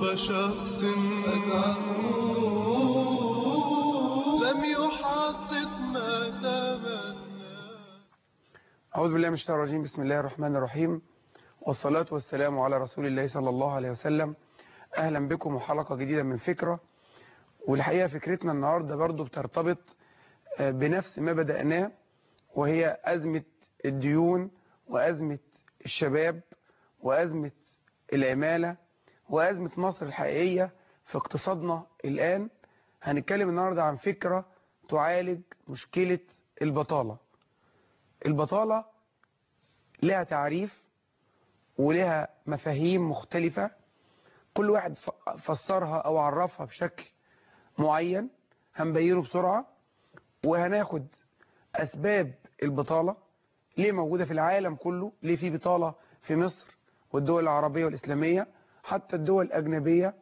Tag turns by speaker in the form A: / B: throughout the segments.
A: قرب شخص لم يحقق ما تمنى
B: أعوذ بالله من الشيطان الرجيم بسم الله الرحمن الرحيم والصلاة والسلام على رسول الله صلى الله عليه وسلم أهلا بكم وحلقة جديدة من فكرة والحقيقة فكرتنا النهاردة برضو بترتبط آه، بنفس ما بدأناه وهي أزمة الديون وأزمة الشباب وأزمة العمالة وأزمة مصر الحقيقية في اقتصادنا الآن هنتكلم النهاردة عن فكرة تعالج مشكلة البطالة البطالة لها تعريف ولها مفاهيم مختلفة كل واحد ف- فسرها أو عرفها بشكل معين هنبينه بسرعة وهناخد أسباب البطالة ليه موجودة في العالم كله ليه في بطالة في مصر والدول العربية والإسلامية حتى الدول الأجنبية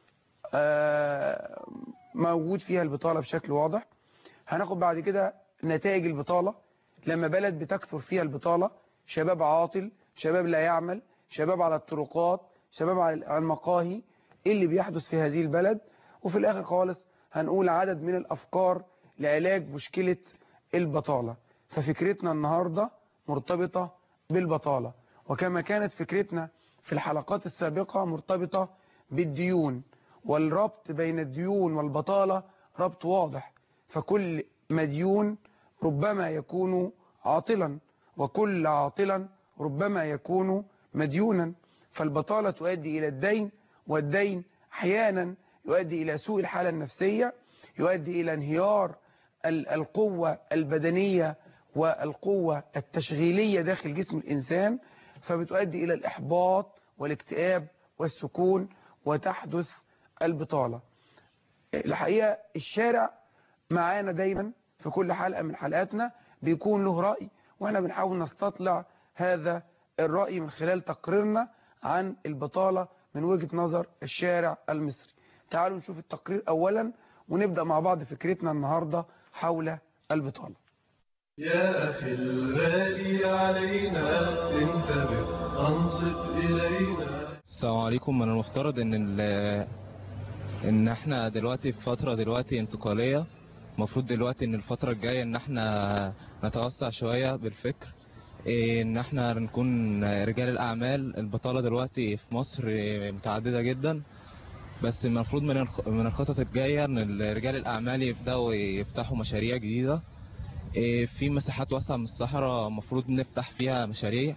B: آه، موجود فيها البطالة بشكل واضح هناخد بعد كده نتائج البطالة لما بلد بتكثر فيها البطالة شباب عاطل شباب لا يعمل شباب على الطرقات شباب على على المقاهي ايه اللي بيحدث في هذه البلد وفي الاخر خالص هنقول عدد من الافكار لعلاج مشكلة البطالة ففكرتنا النهاردة مرتبطة بالبطالة وكما كانت فكرتنا في الحلقات السابقة مرتبطة بالديون والربط بين الديون والبطالة ربط واضح فكل مديون ربما يكون عاطلا وكل عاطلا ربما يكون مديونا فالبطالة تؤدي إلى الدين والدين أحيانا يؤدي إلى سوء الحالة النفسية يؤدي إلى انهيار ال- القوة البدنية والقوة التشغيلية داخل جسم الإنسان فبتؤدي إلى الإحباط والاكتئاب والسكون وتحدث البطالة الحقيقة الشارع معانا دايما في كل حلقة من حلقاتنا بيكون له رأي واحنا بنحاول نستطلع هذا الرأي من خلال تقريرنا عن البطالة من وجهة نظر الشارع المصري تعالوا نشوف التقرير أولا ونبدأ مع بعض فكرتنا النهاردة حول البطالة
A: يا أخي الغالي علينا انتبه أنصت إلينا
C: السلام عليكم من المفترض ان ال- ان احنا دلوقتي في فترة دلوقتي انتقالية المفروض دلوقتي ان الفترة الجاية ان احنا نتوسع شوية بالفكر إيه، ان احنا نكون رجال الاعمال البطالة دلوقتي في مصر إيه، متعددة جدا بس المفروض من الخ- من الخطط الجاية ان رجال الاعمال يبدأوا يفتحوا مشاريع جديدة إيه، في مساحات واسعة من الصحراء المفروض نفتح فيها مشاريع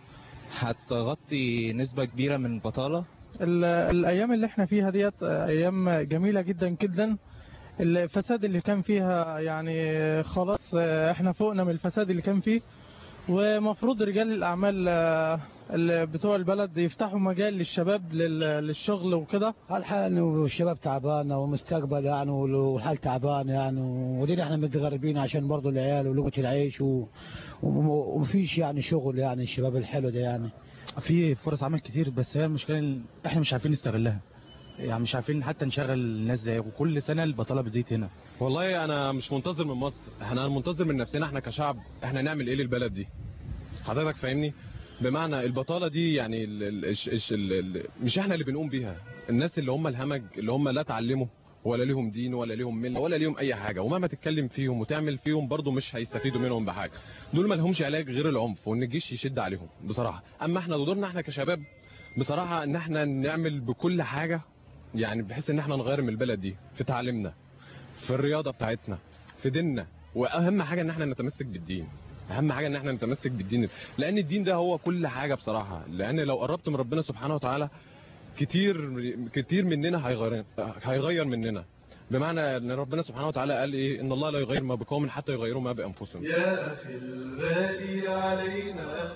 C: هتغطي نسبة كبيرة من البطالة
D: ال- الايام اللي احنا فيها ديت ايام جميله جدا جدا الفساد اللي كان فيها يعني خلاص احنا فوقنا من الفساد اللي كان فيه ومفروض رجال الاعمال آه، اللي بتوع البلد يفتحوا مجال للشباب لل- للشغل وكده
E: الحال والشباب تعبانه ومستقبل يعني والحال تعبان يعني ودينا احنا متغربين عشان برضه العيال ولقمه العيش و... و- ومفيش يعني شغل يعني الشباب الحلو ده يعني
F: في فرص عمل كتير بس هي المشكله إن احنا مش عارفين نستغلها يعني مش عارفين حتى نشغل الناس زي وكل سنه البطاله بتزيد هنا
G: والله انا مش منتظر من مصر احنا منتظر من نفسنا احنا كشعب احنا نعمل ايه للبلد دي حضرتك فاهمني بمعنى البطاله دي يعني ال ال الش الش ال ال مش احنا اللي بنقوم بيها الناس اللي هم الهمج اللي هم لا اتعلموا ولا ليهم دين ولا ليهم مله ولا ليهم اي حاجه ومهما تتكلم فيهم وتعمل فيهم برضه مش هيستفيدوا منهم بحاجه دول ما لهمش علاج غير العنف وان الجيش يشد عليهم بصراحه اما احنا دورنا احنا كشباب بصراحه ان احنا نعمل بكل حاجه يعني بحيث ان احنا نغير من البلد دي في تعليمنا في الرياضه بتاعتنا في ديننا واهم حاجه ان احنا نتمسك بالدين اهم حاجه ان احنا نتمسك بالدين لان الدين ده هو كل حاجه بصراحه لان لو قربت من ربنا سبحانه وتعالى كتير كتير مننا هيغير هيغير مننا بمعنى ان ربنا سبحانه وتعالى قال ايه ان الله لا يغير ما بقوم حتى يغيروا ما بانفسهم
A: يا أخي الغالي علينا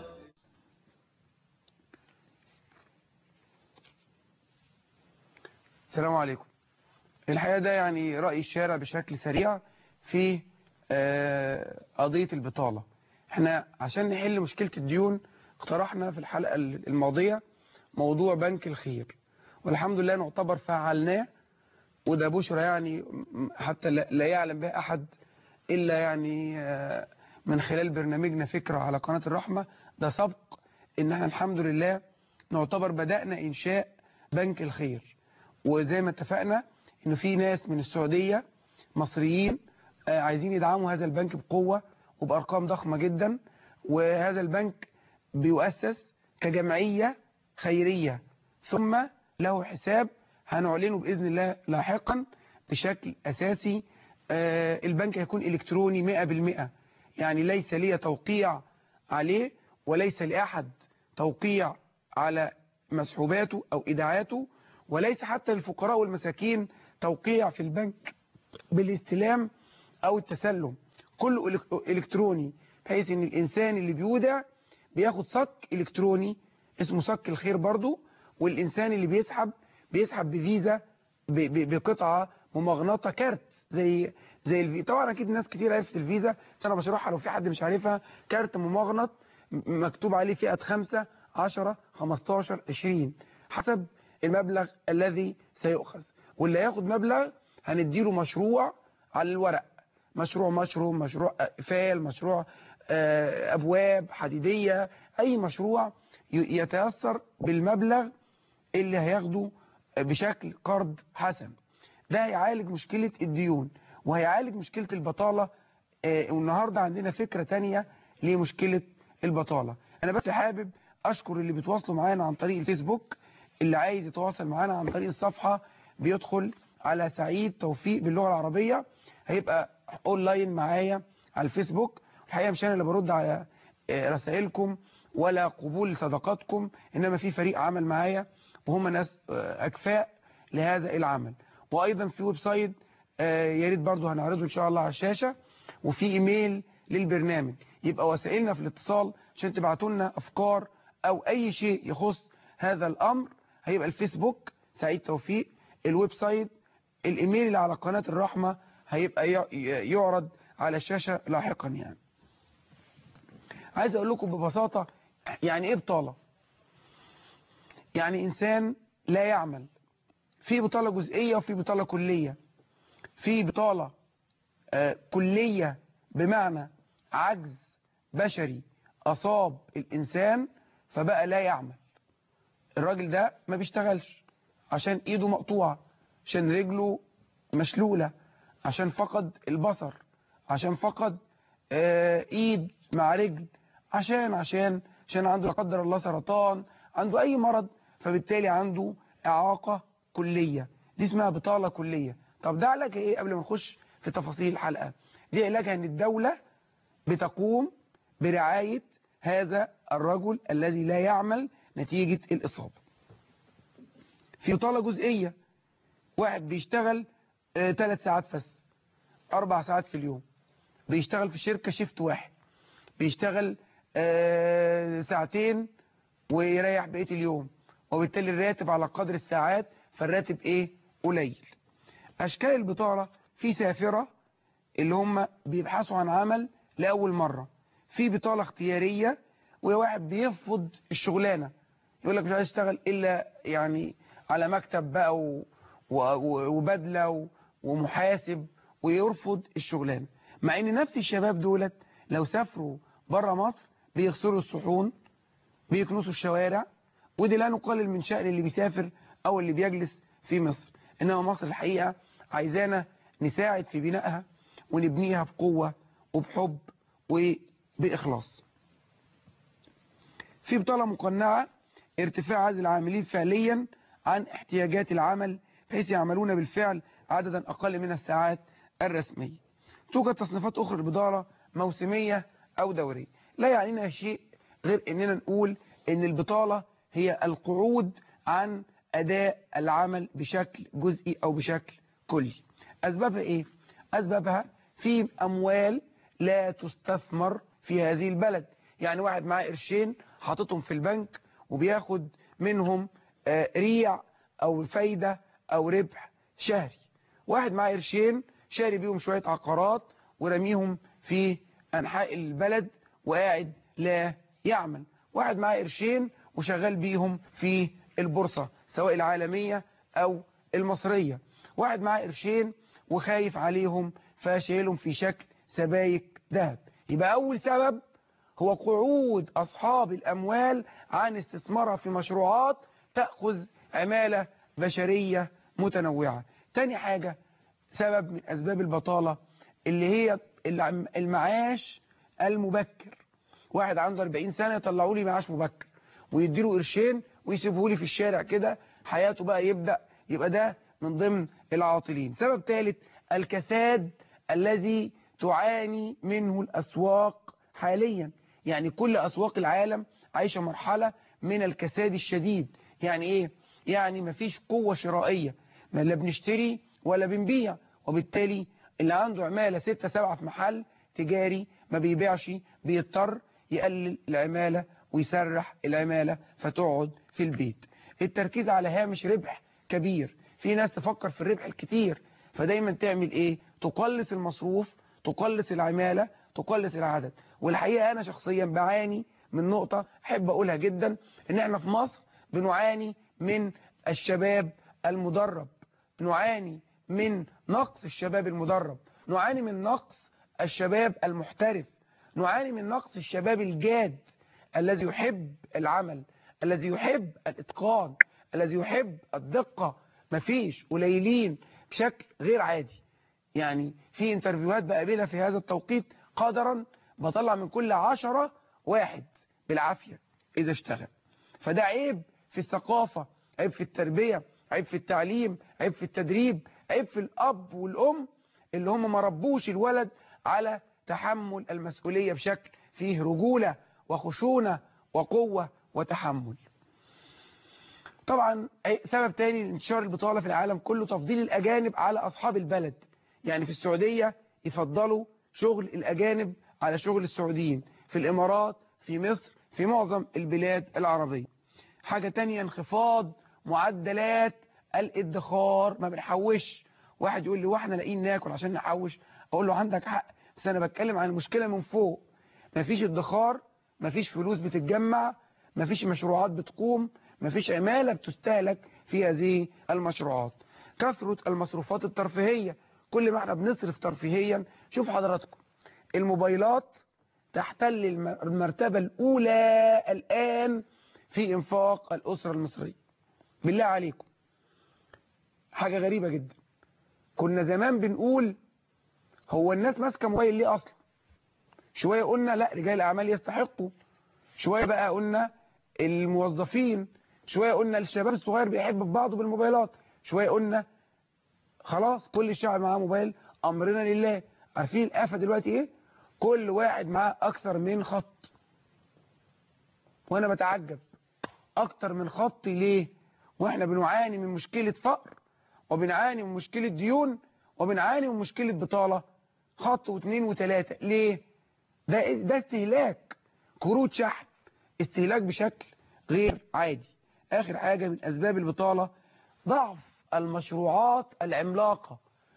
B: السلام عليكم الحقيقة ده يعني رأي الشارع بشكل سريع في آه، قضية البطالة احنا عشان نحل مشكلة الديون اقترحنا في الحلقة الماضية موضوع بنك الخير والحمد لله نعتبر فعلناه وده بشرى يعني م- حتى لا لا يعلم به أحد إلا يعني آه، من خلال برنامجنا فكرة على قناة الرحمة ده سبق إن احنا الحمد لله نعتبر بدأنا إنشاء بنك الخير وزي ما اتفقنا انه في ناس من السعودية مصريين آه، عايزين يدعموا هذا البنك بقوة وبأرقام ضخمة جدا وهذا البنك بيؤسس كجمعية خيرية ثم له حساب هنعلنه بإذن الله لاحقا بشكل أساسي آه، البنك هيكون إلكتروني 100% يعني ليس لي توقيع عليه وليس لأحد توقيع على مسحوباته أو إيداعاته وليس حتى للفقراء والمساكين توقيع في البنك بالاستلام أو التسلم كله إلك- إلكتروني بحيث ان الانسان اللي بيودع بياخد صك الكتروني اسمه صك الخير برضو والانسان اللي بيسحب بيسحب بفيزا ب- ب- بقطعه ممغنطه كارت زي زي الفي... طبعا اكيد ناس كتير عرفت الفيزا بس انا بشرحها لو في حد مش عارفها كارت ممغنط م- مكتوب عليه فئه 5 10 15 20 حسب المبلغ الذي سيؤخذ واللي هياخد مبلغ هنديله مشروع على الورق مشروع مشروم مشروع اقفال مشروع آه، ابواب حديديه اي مشروع ي- يتيسر بالمبلغ اللي هياخده بشكل قرض حسن ده هيعالج مشكله الديون وهيعالج مشكله البطاله آه، والنهارده عندنا فكره تانية لمشكله البطاله انا بس حابب اشكر اللي بيتواصلوا معانا عن طريق الفيسبوك اللي عايز يتواصل معانا عن طريق الصفحه بيدخل على سعيد توفيق باللغه العربيه هيبقى اونلاين معايا على الفيسبوك الحقيقه مش انا اللي برد على آه، رسائلكم ولا قبول صداقاتكم انما في فريق عمل معايا وهم ناس آه، اكفاء لهذا العمل وايضا في ويب سايت آه، يا ريت برضه هنعرضه ان شاء الله على الشاشه وفي ايميل للبرنامج يبقى وسائلنا في الاتصال عشان تبعتوا لنا افكار او اي شيء يخص هذا الامر هيبقى الفيسبوك سعيد توفيق الويب سايت الايميل اللي على قناه الرحمه هيبقى ي- ي- يعرض على الشاشه لاحقا يعني عايز اقول لكم ببساطه يعني ايه بطاله يعني انسان لا يعمل في بطاله جزئيه وفي بطاله كليه في بطاله آه، كليه بمعنى عجز بشري اصاب الانسان فبقى لا يعمل الراجل ده ما بيشتغلش عشان ايده مقطوعه عشان رجله مشلوله عشان فقد البصر عشان فقد آه، ايد مع رجل عشان عشان عشان عنده لا قدر الله سرطان عنده اي مرض فبالتالي عنده اعاقه كليه دي اسمها بطاله كليه طب ده علاجها ايه قبل ما نخش في تفاصيل الحلقه دي علاجها ان الدوله بتقوم برعايه هذا الرجل الذي لا يعمل نتيجه الاصابه في بطاله جزئيه واحد بيشتغل ثلاث ساعات بس اربع ساعات في اليوم بيشتغل في شركه شيفت واحد بيشتغل آه، ساعتين ويريح بقيه اليوم وبالتالي الراتب على قدر الساعات فالراتب ايه قليل اشكال البطاله في سافره اللي هم بيبحثوا عن عمل لاول مره في بطاله اختياريه وهي واحد بيرفض الشغلانه يقول لك مش عايز اشتغل الا يعني على مكتب بقى و... و... و- وبدله و... ومحاسب ويرفض الشغلانه مع ان نفس الشباب دولت لو سافروا بره مصر بيغسلوا الصحون بيكنسوا الشوارع ودي لا نقلل من شأن اللي بيسافر او اللي بيجلس في مصر انما مصر الحقيقه عايزانا نساعد في بنائها ونبنيها بقوه وبحب وباخلاص في بطاله مقنعه ارتفاع عدد العاملين فعليا عن احتياجات العمل بحيث يعملون بالفعل عددا اقل من الساعات الرسميه توجد تصنيفات اخرى للبطاله موسميه او دوريه لا يعنينا شيء غير اننا نقول ان البطاله هي القعود عن اداء العمل بشكل جزئي او بشكل كلي اسبابها ايه اسبابها في اموال لا تستثمر في هذه البلد يعني واحد معاه قرشين حاططهم في البنك وبياخد منهم آه، ريع او فايده او ربح شهري واحد معاه قرشين شاري بيهم شويه عقارات ورميهم في انحاء البلد وقاعد لا يعمل واحد معاه قرشين وشغال بيهم في البورصه سواء العالميه او المصريه واحد معاه قرشين وخايف عليهم فشايلهم في شكل سبايك ذهب يبقى اول سبب هو قعود أصحاب الأموال عن استثمارها في مشروعات تأخذ عمالة بشرية متنوعة تاني حاجة سبب من أسباب البطالة اللي هي العم- المعاش المبكر واحد عنده 40 سنة يطلعوا لي معاش مبكر ويديله قرشين ويسيبه لي في الشارع كده حياته بقى يبدأ يبقى ده من ضمن العاطلين سبب ثالث الكساد الذي تعاني منه الأسواق حاليا يعني كل أسواق العالم عايشة مرحلة من الكساد الشديد يعني إيه؟ يعني مفيش قوة شرائية ما لا بنشتري ولا بنبيع وبالتالي اللي عنده عمالة ستة سبعة في محل تجاري ما بيبيعش بيضطر يقلل العمالة ويسرح العمالة فتقعد في البيت التركيز على هامش ربح كبير في ناس تفكر في الربح الكتير فدايما تعمل ايه تقلص المصروف تقلص العمالة تقلص العدد والحقيقة انا شخصيا بعاني من نقطة احب اقولها جدا ان احنا في مصر بنعاني من الشباب المدرب نعاني من نقص الشباب المدرب نعاني من نقص الشباب المحترف نعاني من نقص الشباب الجاد الذي يحب العمل الذي يحب الاتقان الذي يحب الدقة مفيش قليلين بشكل غير عادي يعني في انترفيوهات بقابلها في هذا التوقيت قدرا بطلع من كل عشرة واحد بالعافية إذا اشتغل فده عيب في الثقافة عيب في التربية عيب في التعليم عيب في التدريب عيب في الأب والأم اللي هم ما ربوش الولد على تحمل المسؤولية بشكل فيه رجولة وخشونة وقوة وتحمل طبعا أي- سبب تاني لانتشار البطالة في العالم كله تفضيل الأجانب على أصحاب البلد يعني في السعودية يفضلوا شغل الأجانب على شغل السعوديين في الإمارات في مصر في معظم البلاد العربية حاجة تانية انخفاض معدلات الادخار ما بنحوش واحد يقول لي واحنا لاقيين ناكل عشان نحوش اقول له عندك حق بس انا بتكلم عن المشكلة من فوق مفيش ادخار مفيش فلوس بتتجمع مفيش مشروعات بتقوم مفيش عمالة بتستهلك في هذه المشروعات كثرة المصروفات الترفيهية كل ما احنا بنصرف ترفيهيا شوف حضراتكم الموبايلات تحتل الم- المرتبة الأولى الآن في إنفاق الأسرة المصرية بالله عليكم حاجة غريبة جدا كنا زمان بنقول هو الناس ماسكة موبايل ليه أصلا شوية قلنا لا رجال الأعمال يستحقوا شوية بقى قلنا الموظفين شوية قلنا الشباب الصغير بيحب بعضه بالموبايلات شوية قلنا خلاص كل الشعب معاه موبايل أمرنا لله عارفين الآفة دلوقتي إيه كل واحد معاه أكثر من خط وأنا بتعجب أكتر من خط ليه وإحنا بنعاني من مشكلة فقر وبنعاني من مشكلة ديون وبنعاني من مشكلة بطالة خط واثنين وثلاثة ليه ده إيه؟ ده استهلاك كروت شحن استهلاك بشكل غير عادي آخر حاجة من أسباب البطالة ضعف المشروعات العملاقة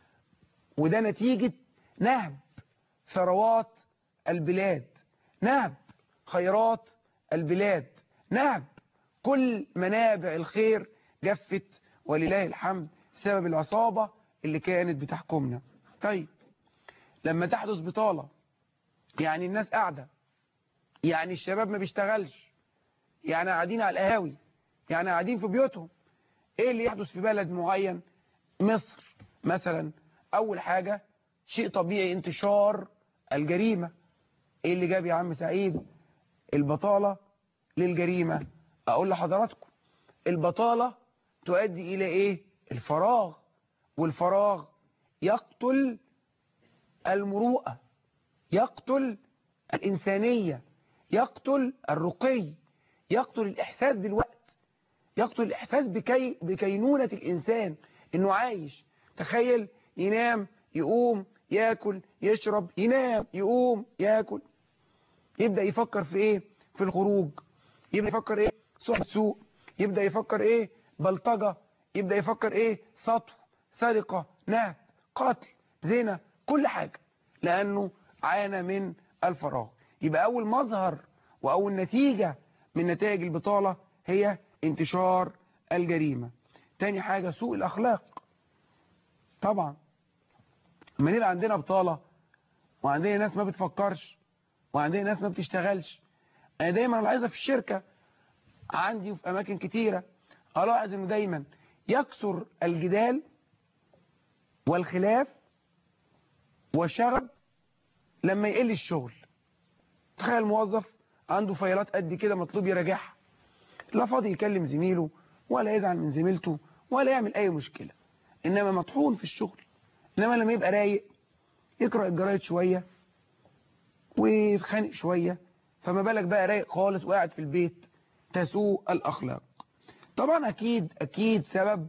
B: وده نتيجة نهب ثروات البلاد نهب خيرات البلاد نهب كل منابع الخير جفت ولله الحمد بسبب العصابة اللي كانت بتحكمنا طيب لما تحدث بطالة يعني الناس قاعدة يعني الشباب ما بيشتغلش يعني قاعدين على القهاوي يعني قاعدين في بيوتهم ايه اللي يحدث في بلد معين مصر مثلا اول حاجة شيء طبيعي انتشار الجريمة ايه اللي جاب يا عم سعيد البطالة للجريمة اقول لحضراتكم البطالة تؤدي الى ايه الفراغ والفراغ يقتل المروءة يقتل الإنسانية يقتل الرقي يقتل الإحساس بالوقت يقتل الإحساس بكي بكينونة الإنسان إنه عايش تخيل ينام يقوم ياكل يشرب ينام يقوم ياكل يبدأ يفكر في إيه في الخروج يبدأ يفكر إيه صحبة سوق يبدأ يفكر إيه بلطجة يبدأ يفكر إيه سطو سرقة نهب قتل زنا كل حاجة لأنه عانى من الفراغ يبقى أول مظهر وأول نتيجة من نتائج البطالة هي انتشار الجريمة تاني حاجة سوء الأخلاق طبعا لما يبقى عندنا بطالة وعندنا ناس ما بتفكرش وعندنا ناس ما بتشتغلش أنا دايما لاحظها في الشركة عندي وفي أماكن كتيرة ألاحظ إنه دايما يكثر الجدال والخلاف والشغب لما يقل الشغل تخيل موظف عنده فايلات قد كده مطلوب يراجعها لا فاضي يكلم زميله ولا يزعل من زميلته ولا يعمل اي مشكلة انما مطحون في الشغل انما لما يبقى رايق يقرأ الجرايد شوية ويتخانق شوية فما بالك بقى رايق خالص وقاعد في البيت تسوء الأخلاق طبعا أكيد أكيد سبب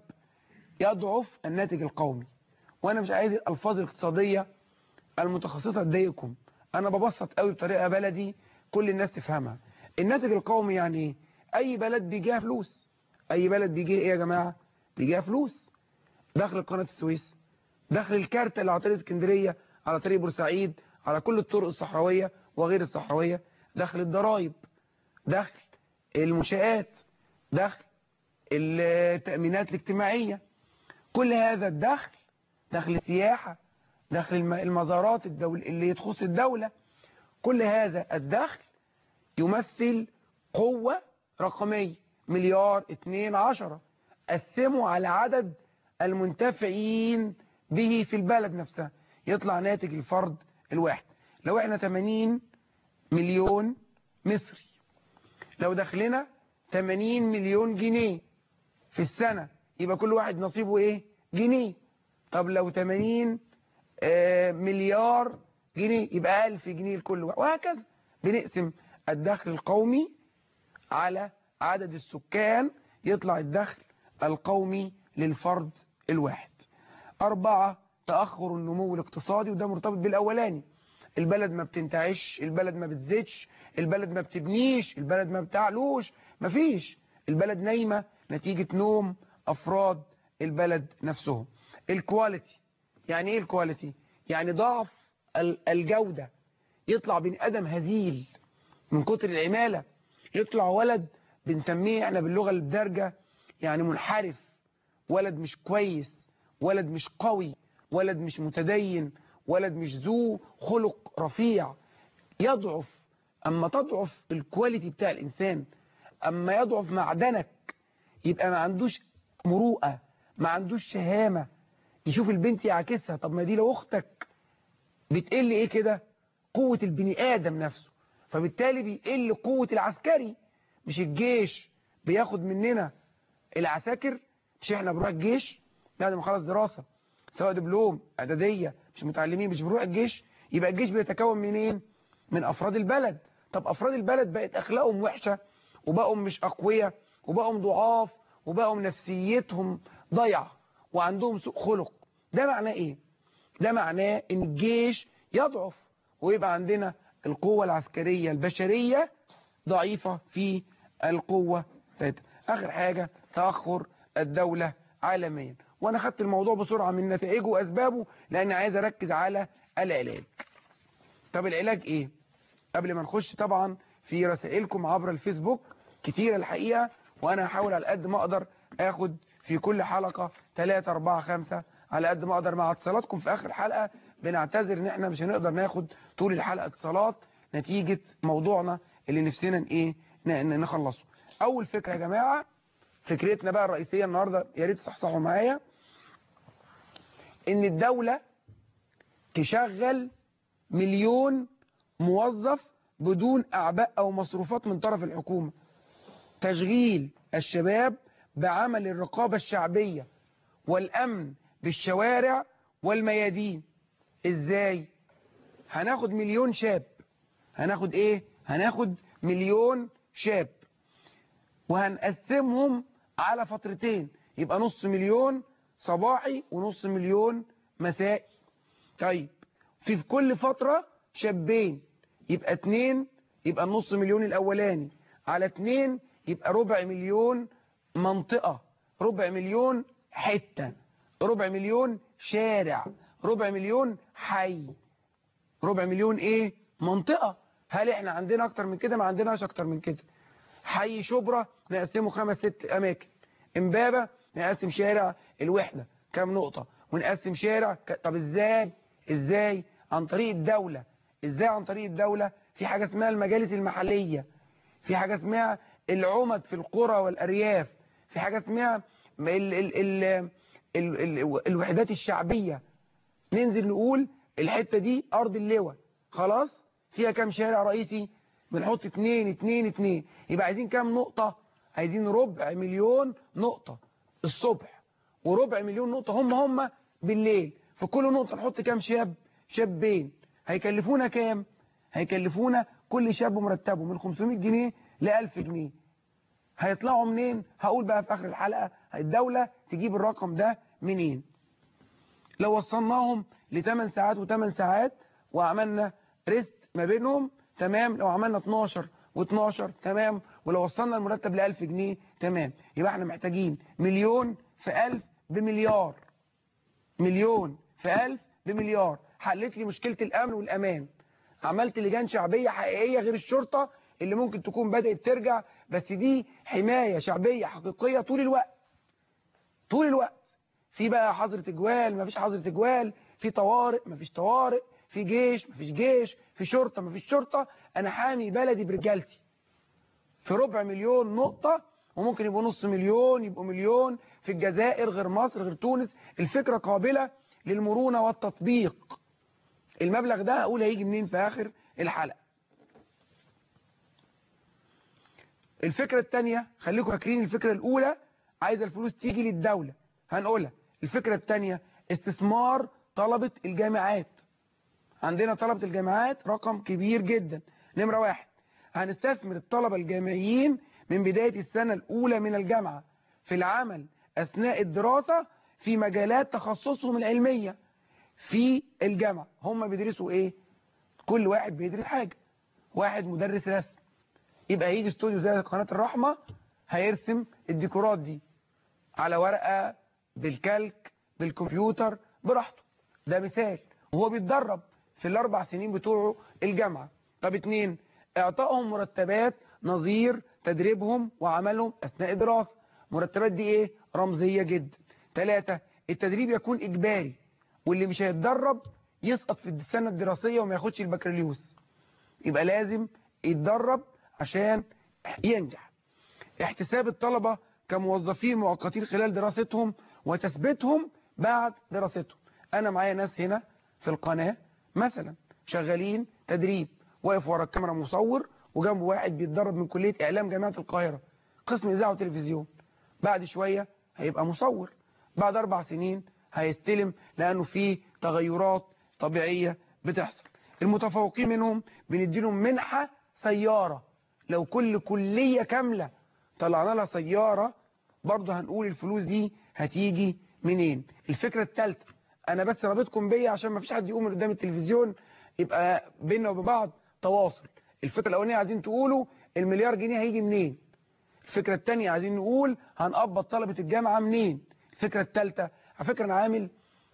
B: يضعف الناتج القومي وأنا مش عايز الألفاظ الاقتصادية المتخصصة تضايقكم أنا ببسط قوي بطريقة بلدي كل الناس تفهمها الناتج القومي يعني ايه أي بلد بيجيها فلوس أي بلد بيجيها إيه يا جماعة بيجيها فلوس دخل قناة السويس دخل الكارتة اللي على طريق اسكندرية على طريق بورسعيد على كل الطرق الصحراوية وغير الصحراوية دخل الضرائب دخل المنشآت دخل التأمينات الاجتماعية كل هذا الدخل دخل السياحة دخل الم- المزارات الدول اللي تخص الدولة كل هذا الدخل يمثل قوة رقمية مليار اتنين عشرة قسموا على عدد المنتفعين به في البلد نفسها يطلع ناتج الفرد الواحد لو احنا 80 مليون مصري لو دخلنا 80 مليون جنيه في السنة يبقى كل واحد نصيبه ايه جنيه طب لو 80 آه، مليار جنيه يبقى 1000 جنيه لكل واحد وهكذا بنقسم الدخل القومي على عدد السكان يطلع الدخل القومي للفرد الواحد أربعة تأخر النمو الاقتصادي وده مرتبط بالأولاني البلد ما بتنتعش البلد ما بتزيدش البلد ما بتبنيش البلد ما بتعلوش مفيش البلد نايمة نتيجة نوم أفراد البلد نفسهم الكواليتي يعني ايه الكواليتي يعني ضعف ال- الجودة يطلع بني ادم هزيل من كتر العمالة يطلع ولد بنسميه احنا باللغة الدارجة يعني منحرف ولد مش كويس ولد مش قوي ولد مش متدين ولد مش ذو خلق رفيع يضعف اما تضعف الكواليتي بتاع الانسان اما يضعف معدنك يبقى ما عندوش مروءة ما عندوش شهامة يشوف البنت يعكسها طب ما دي لو اختك بتقل ايه كده قوة البني ادم نفسه فبالتالي بيقل قوة العسكري مش الجيش بياخد مننا العساكر مش احنا بنروح الجيش بعد ما خلص دراسة سواء دبلوم اعدادية مش متعلمين مش بنروح الجيش يبقى الجيش بيتكون منين من افراد البلد طب افراد البلد بقت اخلاقهم وحشة وبقوا مش اقوياء وبقوا ضعاف وبقوا نفسيتهم ضيعة وعندهم سوء خلق ده معناه ايه ده معناه ان الجيش يضعف ويبقى عندنا القوة العسكرية البشرية ضعيفة في القوة بتاعتها اخر حاجة تأخر الدولة عالميا وانا خدت الموضوع بسرعة من نتائجه واسبابه لان عايز اركز على العلاج طب العلاج ايه قبل ما نخش طبعا في رسائلكم عبر الفيسبوك كتيرة الحقيقة وانا هحاول على قد ما اقدر اخد في كل حلقة 3 4 5 على قد ما اقدر مع اتصالاتكم في اخر حلقة بنعتذر ان احنا مش هنقدر ناخد طول الحلقة اتصالات نتيجة موضوعنا اللي نفسنا ايه ن- ن- نخلصه اول فكرة يا جماعة فكرتنا بقى الرئيسية النهاردة يا ريت تصحصحوا معايا ان الدولة تشغل مليون موظف بدون اعباء او مصروفات من طرف الحكومة تشغيل الشباب بعمل الرقابة الشعبية والامن بالشوارع والميادين ازاي هناخد مليون شاب هناخد ايه هناخد مليون شاب وهنقسمهم على فترتين يبقى نص مليون صباحي ونص مليون مسائي طيب في في كل فترة شابين يبقى اتنين يبقى النص مليون الاولاني على اتنين يبقى ربع مليون منطقة ربع مليون حتة ربع مليون شارع ربع مليون حي ربع مليون ايه منطقة هل احنا عندنا اكتر من كده ما عندناش اكتر من كده حي شبرا نقسمه خمس ست اماكن امبابة نقسم شارع الوحدة كام نقطة ونقسم شارع ك... طب ازاي ازاي عن طريق الدولة ازاي عن طريق الدولة في حاجة اسمها المجالس المحلية في حاجة اسمها العمد في القرى والارياف في حاجة اسمها ال ال ال ال ال الوحدات الشعبية ننزل نقول الحتة دي أرض اللواء خلاص فيها كام شارع رئيسي بنحط اتنين اتنين اتنين يبقى عايزين كام نقطة عايزين ربع مليون نقطة الصبح وربع مليون نقطة هم هم بالليل في كل نقطة نحط كام شاب شابين هيكلفونا كام هيكلفونا كل شاب مرتبه من 500 جنيه ل 1000 جنيه هيطلعوا منين هقول بقى في اخر الحلقة الدولة تجيب الرقم ده منين لو وصلناهم ل 8 ساعات و8 ساعات وعملنا ريست ما بينهم تمام لو عملنا 12 و12 تمام ولو وصلنا المرتب ل 1000 جنيه تمام يبقى احنا محتاجين مليون في 1000 بمليار مليون في 1000 بمليار حلت لي مشكلة الأمن والأمان عملت لجان شعبية حقيقية غير الشرطة اللي ممكن تكون بدأت ترجع بس دي حماية شعبية حقيقية طول الوقت طول الوقت في بقى حظر تجوال مفيش حظر تجوال في طوارئ مفيش طوارئ في جيش مفيش جيش في شرطة مفيش شرطة أنا حامي بلدي برجالتي في ربع مليون نقطة وممكن يبقوا نص مليون يبقوا مليون في الجزائر غير مصر غير تونس الفكرة قابلة للمرونة والتطبيق المبلغ ده هقول هيجي منين في آخر الحلقة الفكرة الثانية خليكم فاكرين الفكرة الأولى عايزة الفلوس تيجي للدولة هنقولها الفكرة الثانية استثمار طلبة الجامعات عندنا طلبة الجامعات رقم كبير جدا نمرة واحد هنستثمر الطلبة الجامعيين من بداية السنة الأولى من الجامعة في العمل أثناء الدراسة في مجالات تخصصهم العلمية في الجامعة هم بيدرسوا إيه كل واحد بيدرس حاجة واحد مدرس رسم يبقى يجي استوديو زي قناة الرحمة هيرسم الديكورات دي على ورقة بالكالك بالكمبيوتر براحته ده مثال وهو بيتدرب في الاربع سنين بتوعه الجامعة طب اتنين اعطائهم مرتبات نظير تدريبهم وعملهم اثناء الدراسة مرتبات دي ايه رمزية جدا ثلاثة التدريب يكون اجباري واللي مش هيتدرب يسقط في السنة الدراسية وما ياخدش البكالوريوس يبقى لازم يتدرب عشان ينجح احتساب الطلبة كموظفين مؤقتين خلال دراستهم وتثبيتهم بعد دراستهم انا معايا ناس هنا في القناة مثلا شغالين تدريب واقف ورا الكاميرا مصور وجنبه واحد بيتدرب من كلية اعلام جامعة القاهرة قسم اذاعه وتلفزيون بعد شوية هيبقى مصور بعد اربع سنين هيستلم لانه في تغيرات طبيعية بتحصل المتفوقين منهم بنديلهم منحة سيارة لو كل كلية كاملة طلعنا لها سيارة برضه هنقول الفلوس دي هتيجي منين الفكرة الثالثة انا بس رابطكم بيا عشان ما فيش حد يقوم من قدام التلفزيون يبقى بيننا وبين بعض تواصل الفكرة الاولانيه عايزين تقولوا المليار جنيه هيجي منين الفكرة الثانيه عايزين نقول هنقبض طلبة الجامعة منين الفكرة الثالثه على فكرة انا عامل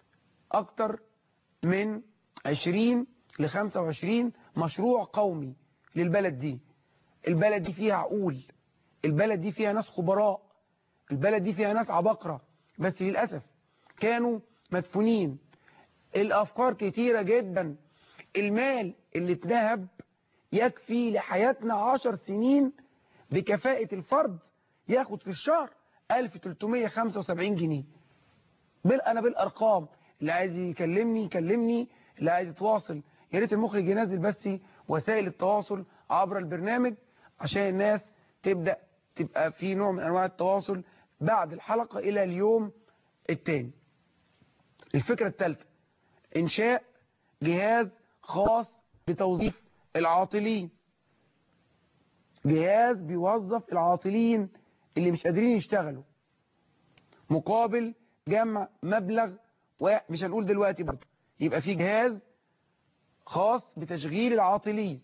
B: اكتر من 20 ل 25 مشروع قومي للبلد دي البلد دي فيها عقول البلد دي فيها ناس خبراء البلد دي فيها ناس عباقرة بس للأسف كانوا مدفونين الأفكار كتيرة جدا المال اللي اتنهب يكفي لحياتنا عشر سنين بكفاءة الفرد ياخد في الشهر 1375 جنيه بال أنا بالأرقام اللي عايز يكلمني يكلمني اللي عايز يتواصل يا ريت المخرج ينزل بس وسائل التواصل عبر البرنامج عشان الناس تبدأ تبقى في نوع من أنواع التواصل بعد الحلقة إلى اليوم الثاني الفكرة الثالثة إنشاء جهاز خاص بتوظيف العاطلين جهاز بيوظف العاطلين اللي مش قادرين يشتغلوا مقابل جمع مبلغ مش هنقول دلوقتي برضه يبقى في جهاز خاص بتشغيل العاطلين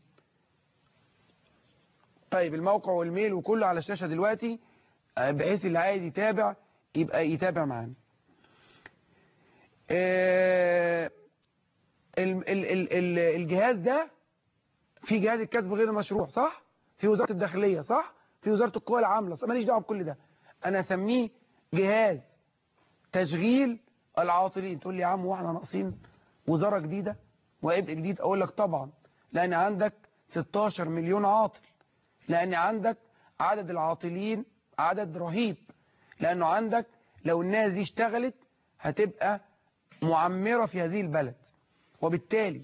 B: طيب الموقع والميل وكله على الشاشة دلوقتي بحيث اللي عايز يتابع يبقى يتابع معانا آه الجهاز ده في جهاز الكسب غير المشروع صح في وزارة الداخلية صح في وزارة القوى العاملة صح ماليش دعوه بكل ده انا اسميه جهاز تشغيل العاطلين تقول لي يا عم واحنا ناقصين وزارة جديدة وعبء جديد اقول لك طبعا لان عندك 16 مليون عاطل لان عندك عدد العاطلين عدد رهيب لانه عندك لو الناس دي اشتغلت هتبقى معمرة في هذه البلد وبالتالي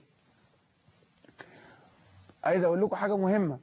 B: عايز اقول لكم حاجة مهمة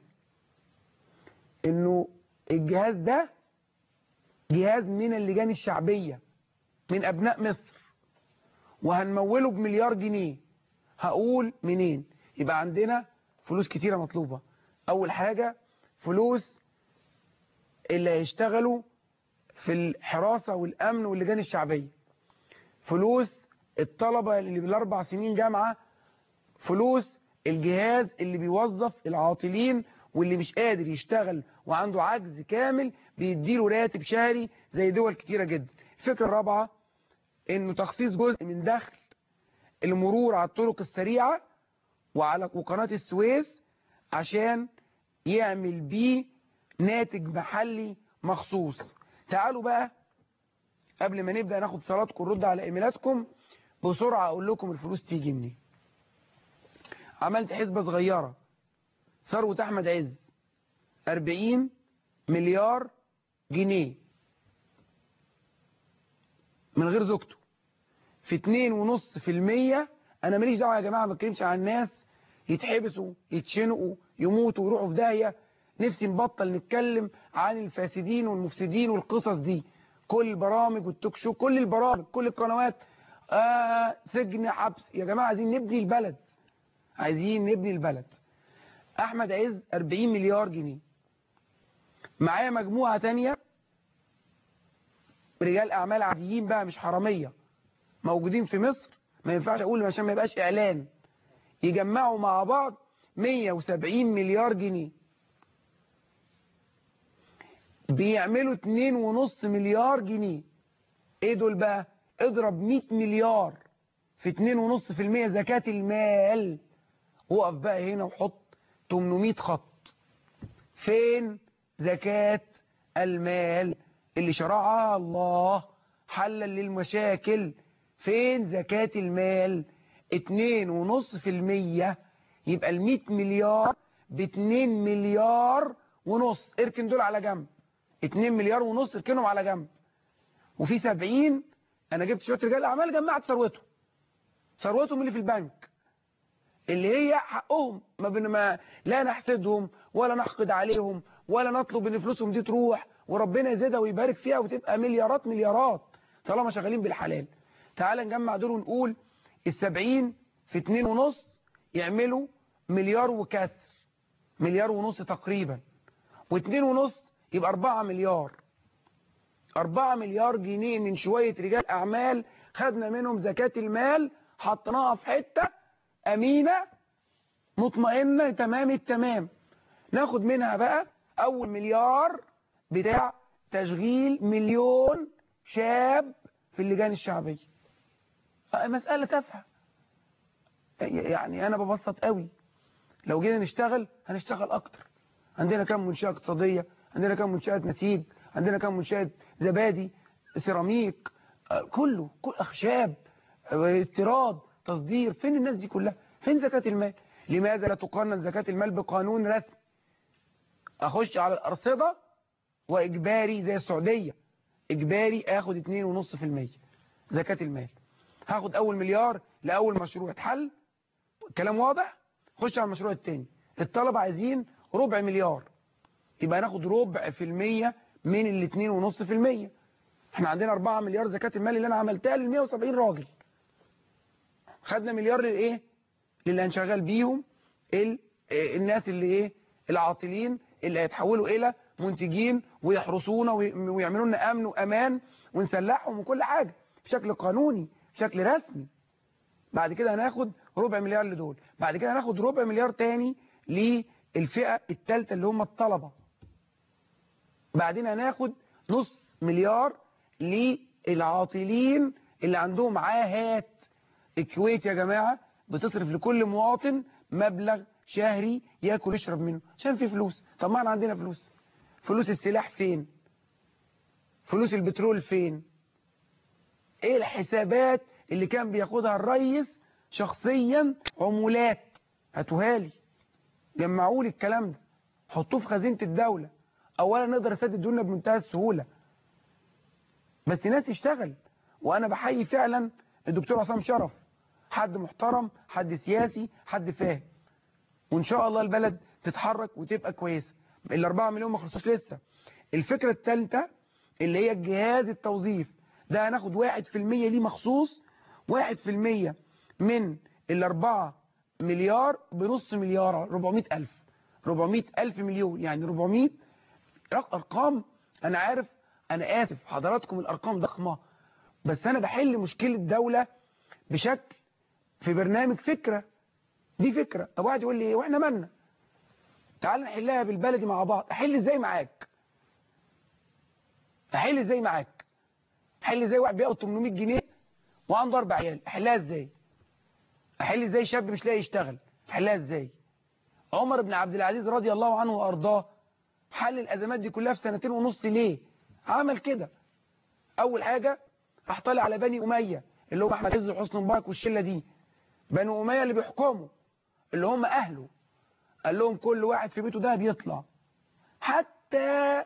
B: انه الجهاز ده جهاز من اللجان الشعبية من ابناء مصر وهنموله بمليار جنيه هقول منين يبقى عندنا فلوس كتيرة مطلوبة اول حاجة فلوس اللي هيشتغلوا في الحراسة والامن واللجان الشعبية فلوس الطلبة اللي بالاربع سنين جامعة فلوس الجهاز اللي بيوظف العاطلين واللي مش قادر يشتغل وعنده عجز كامل بيديله راتب شهري زي دول كتيرة جدا الفكرة الرابعة انه تخصيص جزء من دخل المرور على الطرق السريعة وعلى وقناة السويس عشان يعمل بيه ناتج محلي مخصوص تعالوا بقى قبل ما نبدأ ناخد صلاتكم ونرد على ايميلاتكم بسرعة اقول لكم الفلوس تيجي منين عملت حسبة صغيرة ثروة احمد عز 40 مليار جنيه من غير زوجته في 2.5% انا ماليش دعوه يا جماعه ما بتكلمش عن الناس يتحبسوا يتشنقوا يموتوا ويروحوا في داهيه نفسي نبطل نتكلم عن الفاسدين والمفسدين والقصص دي كل البرامج والتوك شو كل البرامج كل القنوات آه سجن حبس يا جماعه عايزين نبني البلد عايزين نبني البلد احمد عز 40 مليار جنيه معايا مجموعه تانية رجال اعمال عاديين بقى مش حراميه موجودين في مصر ما ينفعش اقول عشان ما يبقاش اعلان يجمعوا مع بعض 170 مليار جنيه بيعملوا 2.5 مليار جنيه ايه دول بقى اضرب 100 مليار في 2.5% زكاة المال وقف بقى هنا وحط 800 خط فين زكاة المال اللي شرعها الله حلا للمشاكل فين زكاة المال 2.5% يبقى ال 100 مليار ب 2 مليار ونص اركن دول على جنب 2 مليار ونص اركنهم على جنب وفي 70 انا جبت شويه رجال اعمال جمعت ثروتهم ثروتهم اللي في البنك اللي هي حقهم ما, بن ما لا نحسدهم ولا نحقد عليهم ولا نطلب ان فلوسهم دي تروح وربنا يزيدها ويبارك فيها وتبقى مليارات مليارات طالما شغالين بالحلال تعال نجمع دول ونقول السبعين في اتنين ونص يعملوا مليار وكسر مليار ونص تقريبا واتنين ونص يبقى اربعة مليار اربعة مليار جنيه من شوية رجال اعمال خدنا منهم زكاة المال حطيناها في حتة امينة مطمئنة تمام التمام ناخد منها بقى اول مليار بتاع تشغيل مليون شاب في اللجان الشعبية مسألة تافهة يعني انا ببسط قوي لو جينا نشتغل هنشتغل اكتر عندنا كم منشأة اقتصادية عندنا كم منشأة نسيج عندنا كم منشأة زبادي سيراميك كله كل اخشاب استيراد تصدير فين الناس دي كلها فين زكاة المال لماذا لا تقنن زكاة المال بقانون رسمي اخش على الارصدة واجباري زي السعودية اجباري اخد 2.5% زكاة المال هاخد اول مليار لاول مشروع اتحل كلام واضح خش على المشروع التاني الطلبة عايزين ربع مليار يبقى ناخد ربع في المية من الاتنين ونص في المية احنا عندنا 4 مليار زكاة المال اللي انا عملتها لل 170 راجل خدنا مليار للايه للي هنشغل بيهم ال... الناس اللي ايه العاطلين اللي هيتحولوا الى منتجين ويحرسونا ويعملوا لنا امن وامان ونسلحهم وكل حاجة بشكل قانوني بشكل رسمي بعد كده هناخد ربع مليار لدول بعد كده هناخد ربع مليار تاني للفئة الثالثة اللي هم الطلبة بعدين هناخد نص مليار للعاطلين اللي عندهم عاهات الكويت يا جماعة بتصرف لكل مواطن مبلغ شهري ياكل يشرب منه عشان في فلوس طب ما احنا عندنا فلوس فلوس السلاح فين فلوس البترول فين ايه الحسابات اللي كان بياخدها الرئيس شخصيا عمولات هاتوها لي جمعوا لي الكلام ده حطوه في خزينة الدولة اولا نقدر نسدد دولنا بمنتهى السهولة بس ناس تشتغل وانا بحيي فعلا الدكتور عصام شرف حد محترم حد سياسي حد فاهم وان شاء الله البلد تتحرك وتبقى كويسه الاربعة مليون ما خلصوش لسه الفكره الثالثه اللي هي جهاز التوظيف ده هناخد واحد في المية ليه مخصوص واحد في المية من الاربعة مليار بنص مليار 400 ألف 400 ألف مليون يعني 400 رق- أرقام أنا عارف أنا آسف حضراتكم الأرقام ضخمة بس أنا بحل مشكلة دولة بشكل في برنامج فكرة دي فكرة طب واحد يقول لي إيه وإحنا مالنا تعال نحلها بالبلدي مع بعض أحل إزاي معاك أحل إزاي معاك أحل إزاي واحد بياخد 800 جنيه وعنده أربع عيال أحلها إزاي احل ازاي شاب مش لاقي يشتغل احلها ازاي عمر بن عبد العزيز رضي الله عنه وارضاه حل الازمات دي كلها في سنتين ونص ليه عمل كده اول حاجه احطلع على بني اميه اللي هم احمد عز وحسن مبارك والشله دي بني اميه اللي بيحكموا اللي هم اهله قال لهم كل واحد في بيته ده بيطلع حتى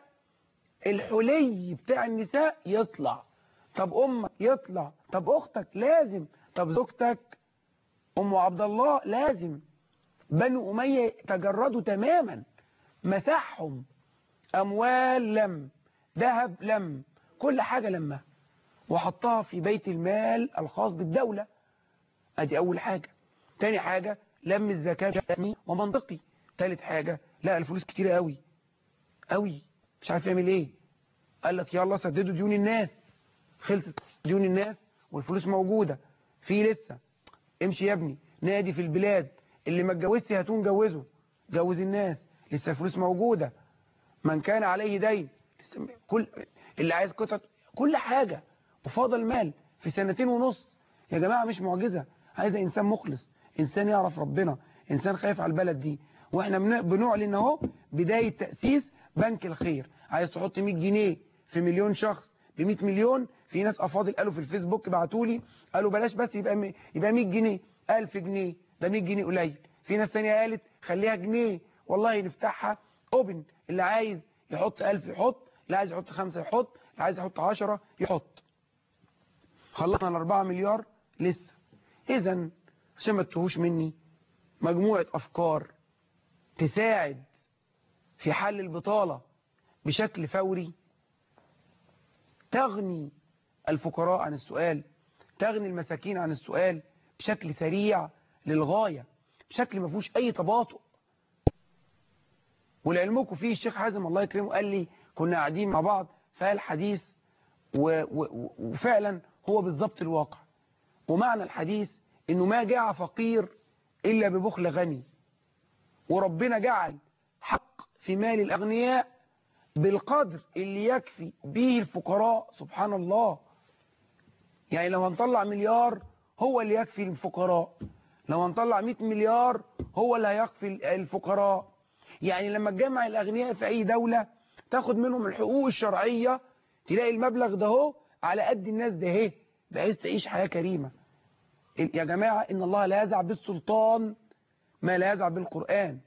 B: الحلي بتاع النساء يطلع طب امك يطلع طب اختك لازم طب زوجتك ام عبد الله لازم بنو اميه تجردوا تماما مسحهم اموال لم ذهب لم كل حاجه لمها وحطها في بيت المال الخاص بالدوله ادي اول حاجه تاني حاجه لم الزكاه بشكل ومنطقي تالت حاجه لا الفلوس كتيره قوي قوي مش عارف يعمل ايه قال لك يلا سددوا ديون الناس خلصت ديون الناس والفلوس موجوده في لسه امشي يا ابني نادي في البلاد اللي ما اتجوزش هاتون جوزه جوز الناس لسه الفلوس موجودة من كان عليه دين لسه كل اللي عايز قطعة كل حاجة وفاضل مال في سنتين ونص يا جماعة مش معجزة عايز انسان مخلص انسان يعرف ربنا انسان خايف على البلد دي واحنا بن- بنعلن اهو بداية تأسيس بنك الخير عايز تحط 100 جنيه في مليون شخص ب 100 مليون في ناس افاضل قالوا في الفيسبوك بعتوا لي قالوا بلاش بس يبقى م- يبقى 100 جنيه 1000 جنيه ده 100 جنيه قليل في ناس ثانيه قالت خليها جنيه والله نفتحها اوبن اللي عايز يحط 1000 يحط اللي عايز يحط 5 يحط اللي عايز يحط 10 يحط خلصنا ال 4 مليار لسه اذا عشان ما تتوهوش مني مجموعة افكار تساعد في حل البطالة بشكل فوري تغني الفقراء عن السؤال تغني المساكين عن السؤال بشكل سريع للغاية بشكل ما فيهوش أي تباطؤ ولعلمكم فيه الشيخ حازم الله يكرمه قال لي كنا قاعدين مع بعض فقال حديث و و وفعلا هو بالظبط الواقع ومعنى الحديث انه ما جاع فقير الا ببخل غني وربنا جعل حق في مال الاغنياء بالقدر اللي يكفي به الفقراء سبحان الله يعني لو هنطلع مليار هو اللي يكفي الفقراء لو هنطلع 100 مليار هو اللي هيكفي الفقراء يعني لما تجمع الأغنياء في أي دولة تاخد منهم الحقوق الشرعية تلاقي المبلغ ده هو على قد الناس ده اهي بحيث تعيش حياة كريمة يا جماعة إن الله لا يزع بالسلطان ما لا يزع بالقرآن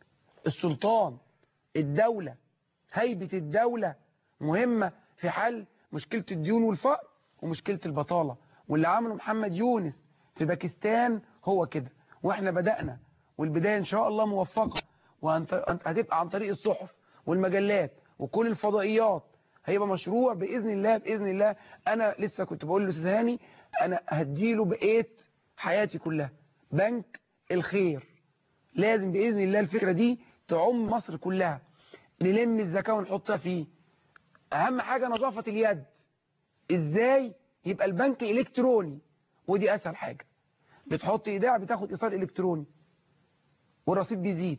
B: السلطان الدولة هيبة الدولة مهمة في حل مشكلة الديون والفقر ومشكلة البطالة واللي عمله محمد يونس في باكستان هو كده واحنا بدأنا والبداية ان شاء الله موفقة وهتبقى عن طريق الصحف والمجلات وكل الفضائيات هيبقى مشروع بإذن الله بإذن الله أنا لسه كنت بقول له هاني أنا هديله بقيت حياتي كلها بنك الخير لازم بإذن الله الفكرة دي تعم مصر كلها نلم الزكاة ونحطها فيه أهم حاجة نظافة اليد إزاي يبقى البنك إلكتروني ودي أسهل حاجة بتحط إيداع بتاخد إيصال إلكتروني والرصيد بيزيد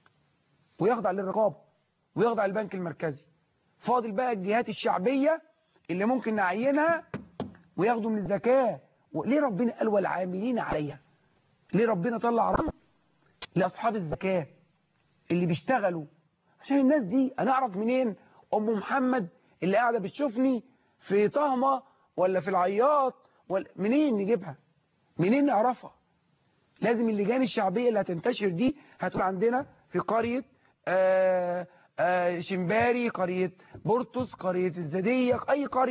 B: ويخضع للرقابة ويخضع للبنك المركزي فاضل بقى الجهات الشعبية اللي ممكن نعينها وياخدوا من الزكاة ليه ربنا قال والعاملين عليها ليه ربنا طلع رحمة لأصحاب الزكاة اللي بيشتغلوا عشان الناس دي أنا أعرف منين أم محمد اللي قاعدة بتشوفني في طهمة ولا في العياط ولا منين نجيبها منين نعرفها لازم اللجان الشعبية اللي هتنتشر دي هتكون عندنا في قرية آآ آآ شمباري قرية بورتوس قرية الزدية أي قرية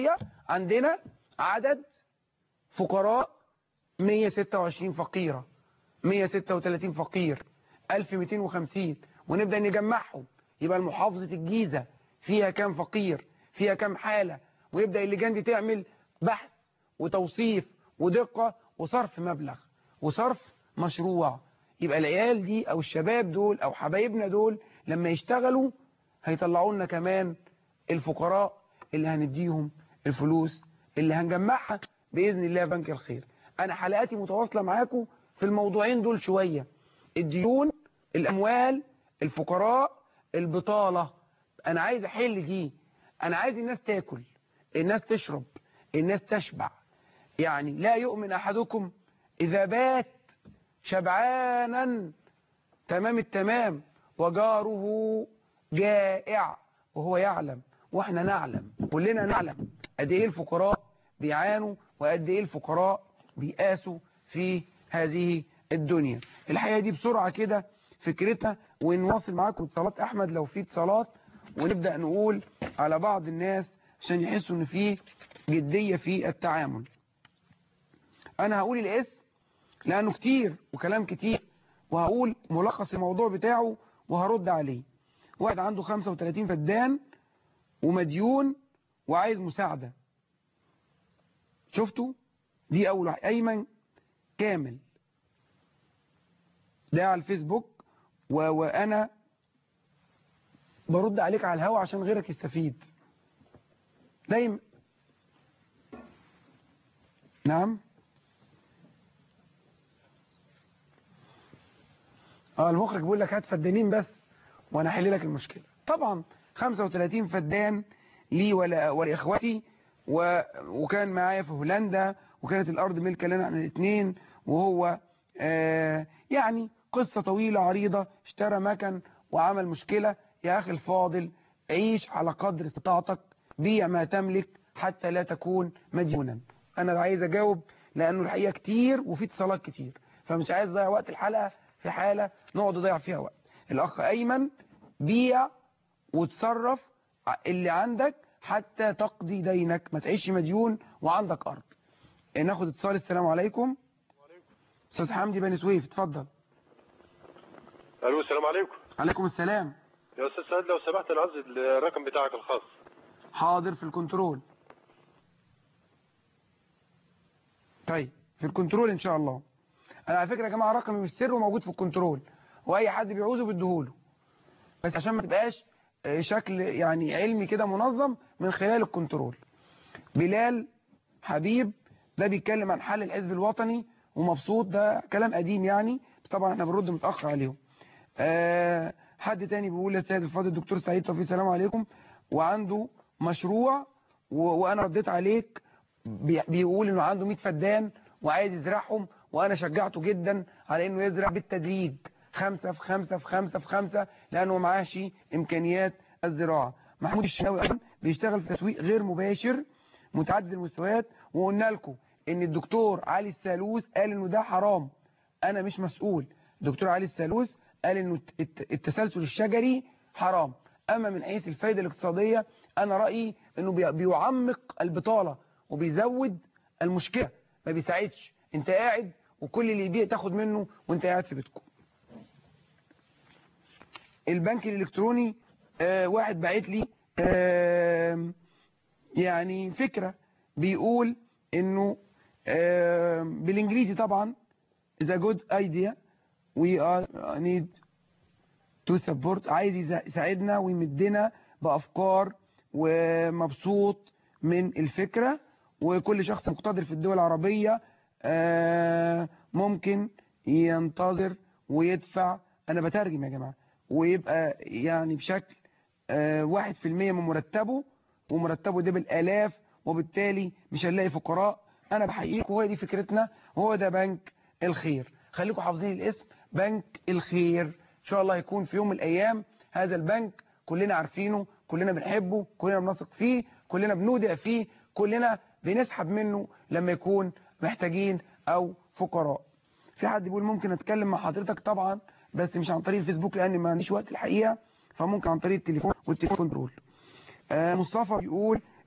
B: عندنا عدد فقراء 126 فقيرة 136 فقير 1250 ونبدأ نجمعهم يبقى المحافظة الجيزة فيها كام فقير فيها كام حالة ويبدأ اللجان دي تعمل بحث وتوصيف ودقة وصرف مبلغ وصرف مشروع يبقى العيال دي او الشباب دول او حبايبنا دول لما يشتغلوا هيطلعوا لنا كمان الفقراء اللي هنديهم الفلوس اللي هنجمعها بإذن الله بنك الخير أنا حلقاتي متواصلة معاكم في الموضوعين دول شوية الديون الأموال الفقراء البطالة أنا عايز أحل دي أنا عايز الناس تاكل الناس تشرب الناس تشبع يعني لا يؤمن أحدكم إذا بات شبعانا تمام التمام وجاره جائع وهو يعلم واحنا نعلم كلنا نعلم قد ايه الفقراء بيعانوا وقد ايه الفقراء بيقاسوا في هذه الدنيا الحقيقة دي بسرعة كده فكرتها ونواصل معاكم اتصالات احمد لو في اتصالات ونبدأ نقول على بعض الناس عشان يحسوا ان في جدية في التعامل انا هقول الاسم لانه كتير وكلام كتير وهقول ملخص الموضوع بتاعه وهرد عليه واحد عنده 35 فدان ومديون وعايز مساعدة شفتوا دي اول واحد ايمن كامل ده على الفيسبوك و... وانا برد عليك على الهوا عشان غيرك يستفيد دايما نعم اه المخرج بيقول لك هات فدانين بس وانا احل لك المشكله طبعا 35 فدان لي ولا ولاخواتي و... وكان معايا في هولندا وكانت الارض ملك لنا احنا الاثنين وهو آه يعني قصه طويله عريضه اشترى مكن وعمل مشكله يا اخي الفاضل عيش على قدر استطاعتك بيع ما تملك حتى لا تكون مديونا انا عايز اجاوب لانه الحقيقه كتير وفي اتصالات كتير فمش عايز اضيع وقت الحلقه في حاله نقعد نضيع فيها وقت الاخ ايمن بيع وتصرف اللي عندك حتى تقضي دينك ما تعيش مديون وعندك ارض ناخد اتصال السلام عليكم استاذ حمدي بني سويف اتفضل
H: الو السلام عليكم
B: عليكم السلام
H: يا استاذ سعد لو سمحت انا عايز الرقم بتاعك الخاص
B: حاضر في الكنترول طيب في الكنترول ان شاء الله انا على فكره يا جماعه رقمي مش سر وموجود في الكنترول واي حد بيعوزه بديهوله بس عشان ما تبقاش شكل يعني علمي كده منظم من خلال الكنترول بلال حبيب ده بيتكلم عن حل الحزب الوطني ومبسوط ده كلام قديم يعني بس طبعا احنا بنرد متاخر عليهم أه حد تاني بيقول للسيد الفاضل الدكتور سعيد توفيق السلام عليكم وعنده مشروع وانا رديت عليك بيقول انه عنده 100 فدان وعايز يزرعهم وانا شجعته جدا على انه يزرع بالتدريج خمسة في خمسة في خمسة في خمسة لانه معاش امكانيات الزراعة محمود الشناوي ايضا بيشتغل في تسويق غير مباشر متعدد المستويات وقلنا لكم ان الدكتور علي السالوس قال انه ده حرام انا مش مسؤول الدكتور علي السالوس قال انه التسلسل الشجري حرام اما من حيث الفايدة الاقتصادية انا رأيي انه بيعمق البطالة وبيزود المشكلة ما بيساعدش انت قاعد وكل اللي يبيع تاخد منه وانت قاعد في بيتكم البنك الالكتروني آه واحد باعت لي آه يعني فكرة بيقول انه آه بالانجليزي طبعا is a good idea we are need to support عايز يساعدنا ويمدنا بافكار ومبسوط من الفكرة وكل شخص مقتدر في الدول العربية ممكن ينتظر ويدفع انا بترجم يا جماعة ويبقى يعني بشكل واحد في المية من مرتبه ومرتبه ده بالالاف وبالتالي مش هنلاقي فقراء انا بحقيقكم وهي دي فكرتنا وهو ده بنك الخير خليكم حافظين الاسم بنك الخير ان شاء الله يكون في يوم من الايام هذا البنك كلنا عارفينه كلنا بنحبه كلنا بنثق فيه كلنا بنودع فيه كلنا بنسحب منه لما يكون محتاجين او فقراء في حد بيقول ممكن اتكلم مع حضرتك طبعا بس مش عن طريق الفيسبوك لان ما عنديش وقت الحقيقه فممكن عن طريق التليفون والتليفون كنترول آه مصطفى بيقول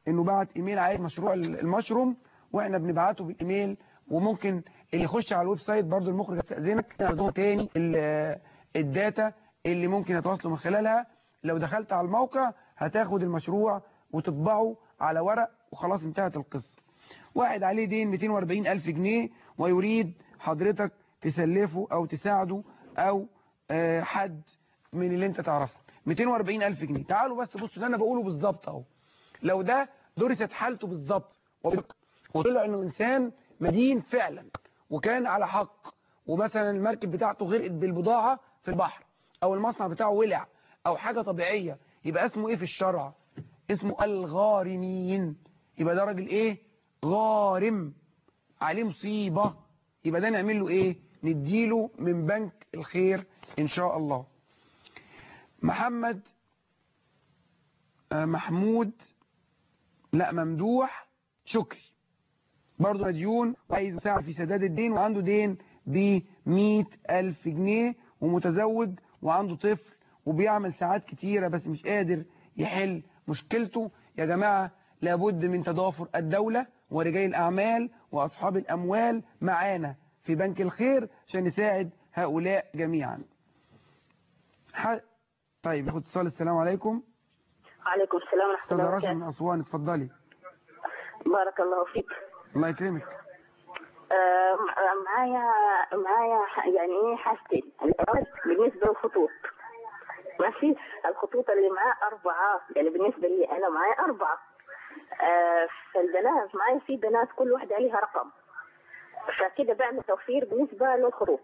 B: انه بعت ايميل عايز مشروع المشروم واحنا بنبعته بالايميل وممكن اللي يخش على الويب سايت برضو المخرج استاذنك نعرضهم تاني ال- الداتا اللي ممكن يتواصلوا من خلالها لو دخلت على الموقع هتاخد المشروع وتطبعه على ورق وخلاص انتهت القصة واحد عليه دين 240 ألف جنيه ويريد حضرتك تسلفه أو تساعده أو آه، حد من اللي انت تعرفه 240 ألف جنيه تعالوا بس بصوا ده أنا بقوله بالظبط أهو لو ده درست حالته بالظبط وبدقة، وطلع انه انسان مدين فعلا وكان على حق ومثلا المركب بتاعته غرقت بالبضاعة في البحر او المصنع بتاعه ولع او حاجة طبيعية يبقى اسمه ايه في الشرع اسمه الغارمين يبقى ده راجل ايه غارم عليه مصيبة يبقى ده نعمل له ايه نديله من بنك الخير ان شاء الله محمد آه، محمود لا ممدوح شكري برضه مديون وعايز مساعد في سداد الدين وعنده دين ب ألف جنيه ومتزوج وعنده طفل وبيعمل ساعات كتيرة بس مش قادر يحل مشكلته يا جماعة لابد من تضافر الدولة ورجال الأعمال وأصحاب الأموال معانا في بنك الخير عشان نساعد هؤلاء جميعا ح... طيب ناخد اتصال السلام عليكم
I: وعليكم السلام ورحمة
B: استاذة
I: الله
B: رشا من
I: وبركاته
B: أسوان اتفضلي
I: بارك الله فيك
B: الله يكرمك
I: آه، مع- معايا معايا ح- يعني ايه حاجتين الأول بالنسبة للخطوط ماشي الخطوط اللي معاه أربعة يعني بالنسبة لي أنا معايا أربعة آه، فالبنات معايا في بنات كل واحدة عليها رقم فكده بعمل توفير بالنسبة للخروج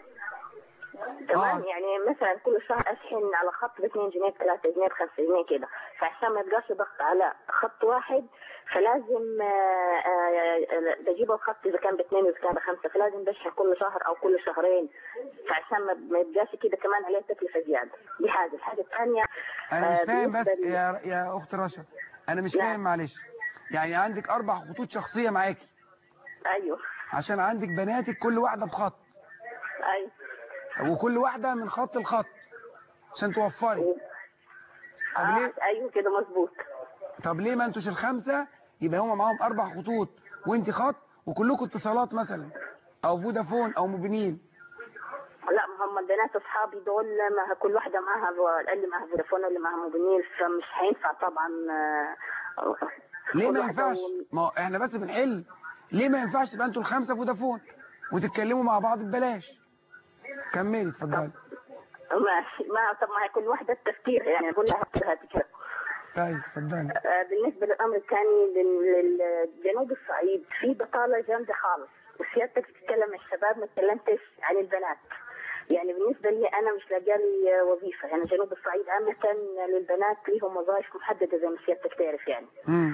I: تمام
B: آه.
I: يعني مثلا كل شهر اشحن على خط ب 2 جنيه 3 جنيه 5 جنيه كده فعشان ما يبقاش ضغط على خط واحد فلازم آه، آه، بجيب الخط اذا كان باثنين واذا كان بخمسه فلازم بشحن كل شهر او كل شهرين فعشان ما ما يبقاش كده كمان عليه تكلفه زياده دي حاجه الحاجه الثانيه
B: انا مش
I: آه،
B: فاهم بس
I: بالنسبة لي-
B: يا يا اخت رشا انا مش
I: لا.
B: فاهم معلش يعني عندك اربع خطوط شخصيه معاكي
I: ايوه
B: عشان عندك بناتك كل واحده بخط
I: ايوه
B: وكل واحده من خط لخط عشان توفري طب
I: آه
B: ليه
I: ايوه كده مظبوط
B: طب ليه ما انتوش الخمسه يبقى هم معاهم اربع خطوط وانت خط وكلكم اتصالات مثلا او فودافون او موبينيل
I: لا ما هم البنات اصحابي دول ما كل واحده معاها اللي معاها فودافون واللي معاها موبينيل فمش هينفع طبعا آه،
B: ليه
I: كل
B: ما
I: واحدة
B: ينفعش
I: وال-
B: ما هو احنا بس بنحل ليه ما ينفعش تبقى انتوا الخمسه فودافون وتتكلموا مع بعض ببلاش كملي اتفضلي
I: ماشي ما طب ما هي كل واحده التفكير يعني بقول لها هاتي كده
B: طيب اتفضلي
I: آه، بالنسبه للامر الثاني لل- للجنوب الصعيد في بطاله جامده خالص وسيادتك بتتكلم عن الشباب ما تكلمتش عن البنات يعني بالنسبه لي انا مش لاقيه لي وظيفه يعني جنوب الصعيد عامه للبنات ليهم وظائف محدده زي ما سيادتك تعرف يعني
B: امم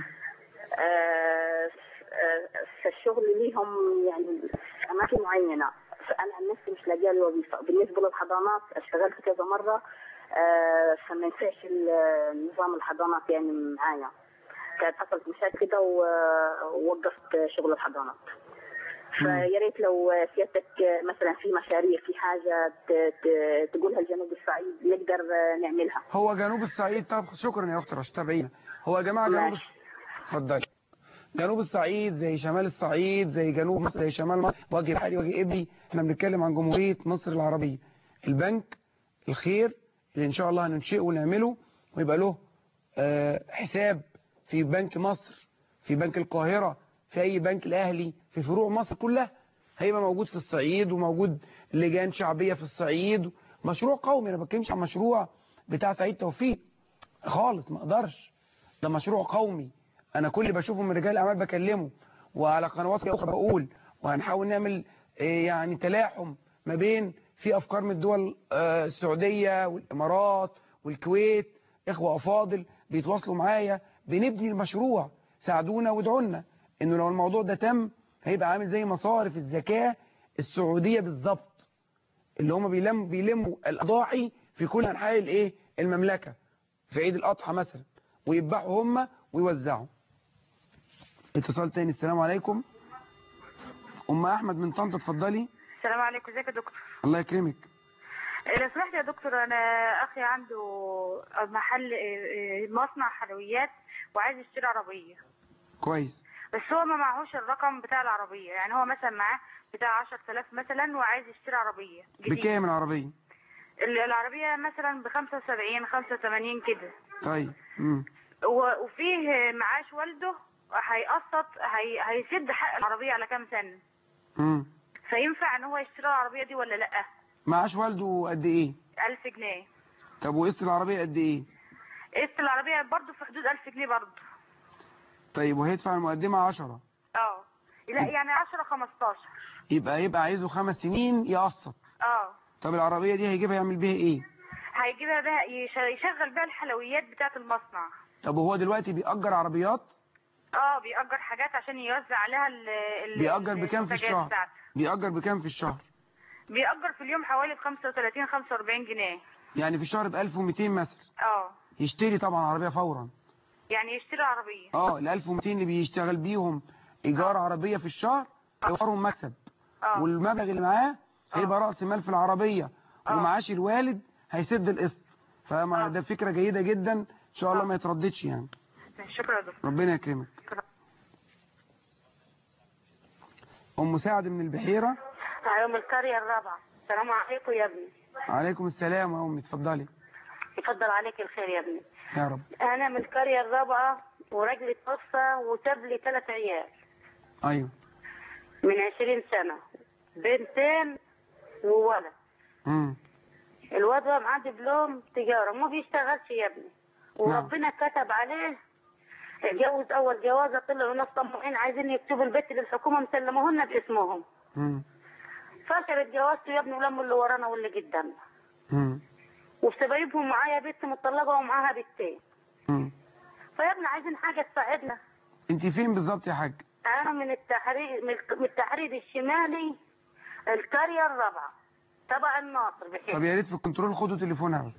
I: آه، آه، فالشغل ليهم يعني في اماكن معينه فانا عن نفسي مش لاقيه لي وظيفه بالنسبه للحضانات اشتغلت كذا مره آه، فما ينفعش ال- نظام الحضانات يعني معايا كانت حصلت مشاكل كده و- ووقفت شغل الحضانات فيا ريت لو سيادتك مثلا في مشاريع في حاجه ت- ت- تقولها الجنوب الصعيد نقدر نعملها
B: هو جنوب الصعيد طب شكرا يا اخت رشا تابعينا هو يا جماعه جنوب
I: ماشي.
B: اتفضلي جنوب الصعيد زي شمال الصعيد زي جنوب مصر زي شمال مصر وجه بحري وجه ابلي احنا بنتكلم عن جمهوريه مصر العربيه البنك الخير اللي ان شاء الله هننشئه ونعمله ويبقى له آه، حساب في بنك مصر في بنك القاهره في اي بنك الاهلي في فروع مصر كلها هيبقى موجود في الصعيد وموجود لجان شعبيه في الصعيد مشروع قومي انا ما بتكلمش عن مشروع بتاع سعيد توفيق خالص ما اقدرش ده مشروع قومي انا كل اللي بشوفه من رجال الاعمال بكلمه وعلى قنوات اخرى بقول وهنحاول نعمل آه، يعني تلاحم ما بين في افكار من الدول آه، السعوديه والامارات والكويت اخوه افاضل بيتواصلوا معايا بنبني المشروع ساعدونا وادعونا انه لو الموضوع ده تم هيبقى عامل زي مصارف الزكاه السعوديه بالظبط اللي هم بيلم بيلموا الاضاحي في كل انحاء الايه المملكه في عيد الاضحى مثلا ويذبحوا هم ويوزعوا اتصال تاني السلام عليكم ام احمد من طنطا اتفضلي
J: السلام عليكم ازيك يا دكتور
B: الله يكرمك
J: لو سمحت يا دكتور انا اخي عنده محل مصنع حلويات وعايز يشتري عربيه
B: كويس
J: بس هو ما معهوش الرقم بتاع العربيه يعني هو مثلا معاه بتاع 10000 مثلا وعايز يشتري عربيه جديده
B: بكام العربية
J: ال- العربيه مثلا ب 75 85 كده
B: طيب مم.
J: و- وفيه معاش والده هيقسط هي... هيسد حق العربيه على كام سنه
B: مم.
J: فينفع ان هو يشتري العربيه دي ولا لا
B: معاش والده قد ايه
J: 1000 جنيه
B: طب وقسط العربية قد ايه
J: قسط العربيه برضه في حدود 1000 جنيه برضه
B: طيب وهيدفع المقدمة 10
J: اه لا يعني 10 15
B: يبقى يبقى عايزه خمس سنين يقسط
J: اه
B: طب العربية دي هيجيبها يعمل بيها ايه
J: هيجيبها بقى يش- يشغل بقى الحلويات بتاعه المصنع
B: طب وهو دلوقتي بيأجر عربيات
J: اه بيأجر حاجات عشان يوزع عليها ال ال-
B: بيأجر بكام في
J: المنتجات
B: الشهر
J: بتاعته.
B: بيأجر بكام في الشهر
J: بيأجر في اليوم حوالي ب 35 45 جنيه
B: يعني في الشهر ب 1200 مثلا
J: اه
B: يشتري طبعا عربية فورا
J: يعني يشتري عربيه
B: اه ال 1200 اللي بيشتغل بيهم ايجار عربية في الشهر هيوفرهم مكسب
J: اه
B: والمبلغ اللي معاه هيبقى رأس مال في العربية ومعاش الوالد هيسد القسط فما ده فكرة جيدة جدا ان شاء الله ما يترددش يعني
J: شكرا يا دكتور
B: ربنا يكرمك ام سعد من البحيرة
K: يوم القرية الرابعة السلام عليكم يا ابني
B: عليكم السلام يا امي اتفضلي
K: يفضل عليك الخير يا ابني
B: يا رب
K: انا من القرية الرابعة وراجلي توفى وساب لي ثلاث عيال
B: ايوه
K: من عشرين سنة بنتين وولد
B: امم
K: الواد بقى معاه دبلوم تجارة ما بيشتغلش يا ابني وربنا كتب عليه اتجوز اول جوازة طلعوا ناس طماعين عايزين يكتبوا البيت للحكومة مسلموهن باسمهم
B: امم
K: فشلت جوازته يا ابني ولموا اللي ورانا واللي قدامنا
B: امم
K: وبسببهم معايا بنت مطلقة ومعاها بنتين
B: امم
K: فيا ابني عايزين حاجة تساعدنا
B: انت فين بالظبط يا حاج
K: أنا من التحرير من من التحرير الشمالي القرية الرابعة تبع الناصر بحيث
B: طب يا ريت في الكنترول خدوا تليفونها بس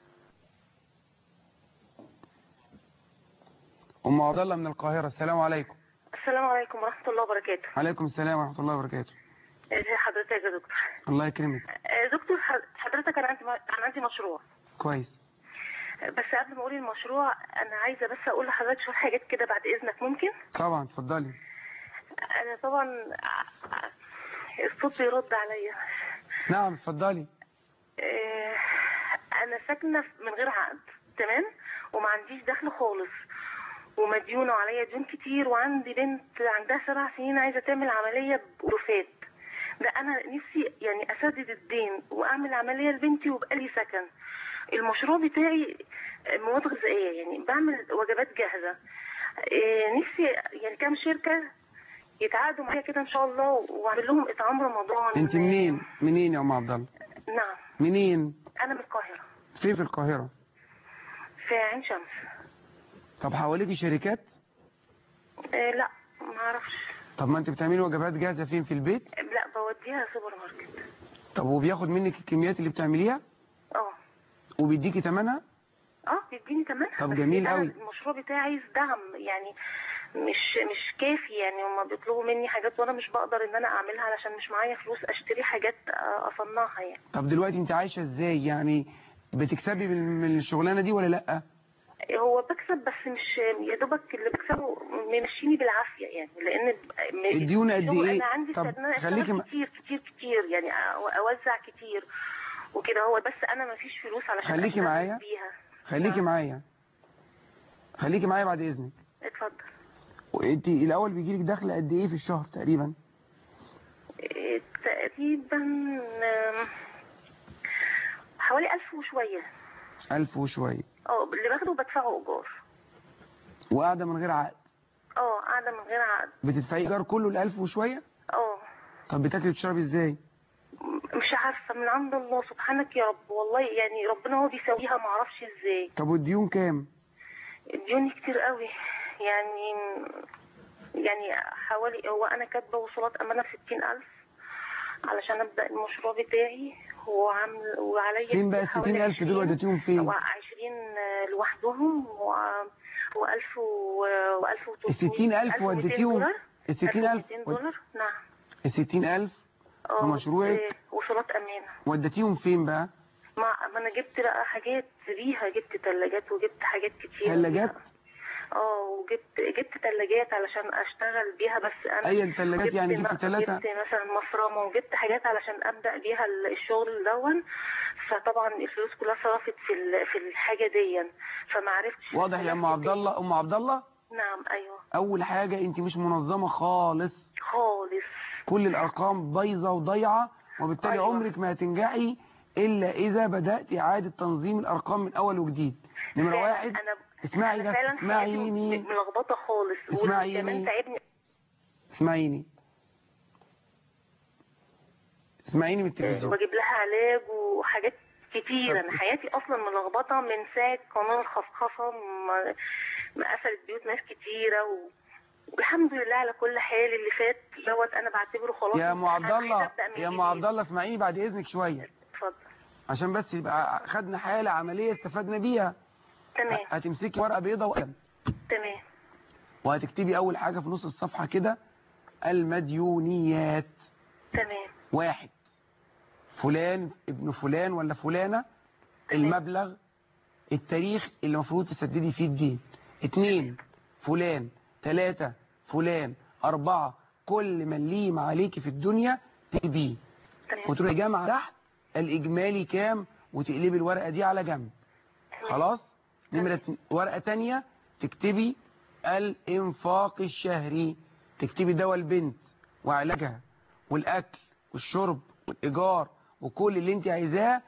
B: ام عبد الله من القاهرة السلام عليكم
K: السلام عليكم ورحمة الله وبركاته
B: عليكم السلام ورحمة الله وبركاته
K: ازي حضرتك يا دكتور
B: الله يكرمك
K: آه، دكتور ح- حضرتك أنا عندي أنا عندي مشروع
B: كويس
K: آه، بس قبل ما أقول المشروع أنا عايزة بس أقول لحضرتك شوية حاجات كده بعد إذنك ممكن
B: طبعا اتفضلي
K: أنا طبعا آه، الصوت بيرد عليا
B: نعم اتفضلي
K: آه، انا ساكنه في- من غير عقد تمام وما عنديش دخل خالص ومديونه عليا ديون كتير وعندي بنت عندها سبع سنين عايزه تعمل عمليه بروفات ده انا نفسي يعني اسدد الدين واعمل عمليه لبنتي ويبقى لي سكن المشروع بتاعي مواد غذائيه يعني بعمل وجبات جاهزه آه، نفسي يعني كام شركه يتعاقدوا معايا كده ان شاء الله واعمل لهم اطعام رمضان
B: انت منين منين يا ام عبد الله
K: نعم
B: منين
K: انا من القاهره
B: فين في القاهرة
K: في عين شمس
B: طب حواليكي شركات
K: آه لا ما اعرفش
B: طب ما انت بتعملي وجبات جاهزة فين في البيت
K: لا بوديها سوبر ماركت
B: طب وبياخد منك الكميات اللي بتعمليها
K: اه
B: وبيديكي ثمنها
K: اه بيديني تمنها
B: طب
K: بس
B: جميل
K: أنا
B: قوي.
K: المشروع بتاعي عايز دعم يعني مش مش كافي يعني هما بيطلبوا مني حاجات وانا مش بقدر ان انا اعملها علشان مش معايا فلوس اشتري حاجات آه، اصنعها يعني
B: طب دلوقتي انت عايشة ازاي يعني بتكسبي من من الشغلانة دي ولا لا
K: هو بكسب بس مش يا دوبك اللي بكسبه ممشيني بالعافيه يعني لان م-
B: الديون قد
K: الشغل
B: ايه؟
K: انا عندي
B: طب
K: استعداد إن أنا
B: خليكي
K: أشتغل
B: م-
K: كتير كتير كتير يعني أو- اوزع كتير وكده هو بس انا ما فيش فلوس علشان
B: خليكي
K: أشتغل
B: معايا.
K: بيها
B: خليكي معايا خليكي معايا بعد اذنك
K: اتفضل
B: وانت الاول بيجيلك دخل قد ايه في الشهر تقريبا
K: إيه، تقريبا آم، حوالي ألف وشوية
B: ألف وشوية
K: اه اللي باخده بدفعه إيجار
B: وقاعدة من غير عقد
K: اه قاعدة من غير عقد
B: بتدفعي ايجار كله الألف وشوية
K: اه
B: طب بتاكلي وتشربي ازاي
K: مش عارفة من عند الله سبحانك يا رب والله يعني ربنا هو بيسويها معرفش ازاي
B: طب والديون كام
K: ديوني كتير قوي يعني يعني حوالي هو أنا كاتبة وصولات أمانة ستين ألف علشان أبدأ المشروع بتاعي وعامل وعليا
B: فين بقى
K: حوالي
B: الستين ألف دول
K: 20
B: وديتيهم فين
K: وعشرين لوحدهم و... وألف و... وألف وتلتمية
B: الستين ألف وديتيهم الستين ألف
K: ومتين دولار نعم
B: الستين ألف في
K: اه
B: مشروعك
K: إيه، وصولات أمانة
B: وديتيهم فين بقى
K: ما ما أنا جبت بقى حاجات بيها جبت تلاجات وجبت حاجات كتير
B: ثلاجات
K: اه وجبت جبت ثلاجات علشان اشتغل بيها بس انا
B: أي الثلاجات يعني
K: جبت
B: جبت
K: م-
B: ثلاثة؟
K: جبت مثلا مفرمه وجبت حاجات علشان ابدا بيها ال- الشغل دون فطبعا الفلوس كلها صرفت في ال- في الحاجه دي فما عرفتش
B: واضح يا ام عبد الله ام عبد الله
K: نعم ايوه
B: اول حاجة انت مش منظمة خالص
K: خالص
B: كل الارقام بايظة وضايعة وبالتالي
K: أيوة.
B: عمرك ما هتنجحي الا اذا بدأت اعادة تنظيم الارقام من اول وجديد نمرة
K: فعلاً
B: واحد
K: انا
B: اسمعي
K: أنا
B: بس
K: فعلا حياتي
B: اسمعيني
K: ملخبطه خالص
B: اسمعيني.
K: وكمان تعبني
B: اسمعيني اسمعيني من التلفزيون
K: بجيب لها علاج وحاجات كتير
B: طب
K: انا حياتي اصلا ملخبطه من ساعه قانون الخصخصه ما ما قفلت بيوت ناس كتيره و... والحمد لله على كل حال اللي فات دوت انا بعتبره خلاص
B: يا ام
K: امتحان،
B: عبد الله
K: عايزة أبدأ من
B: يا ام
K: جديد.
B: عبد الله اسمعيني بعد اذنك شوية
K: اتفضل
B: عشان بس يبقى خدنا حالة عملية استفدنا بيها
K: تمام
B: هتمسكي ورقة بيضاء وقلم
K: تمام
B: وهتكتبي اول حاجة في نص الصفحة كده المديونيات
K: تمام
B: واحد فلان ابن فلان ولا فلانة المبلغ التاريخ اللي المفروض تسددي فيه الدين اتنين فلان تلاتة فلان أربعة كل من ليه عليكي في الدنيا تكتبيه وتروحي جامعة تحت الإجمالي كام وتقلبي الورقة دي على جنب خلاص نمرة اتنين- ورقة تانية تكتبي الإنفاق الشهري تكتبي دواء البنت وعلاجها والأكل والشرب والإيجار وكل اللي انت عايزاه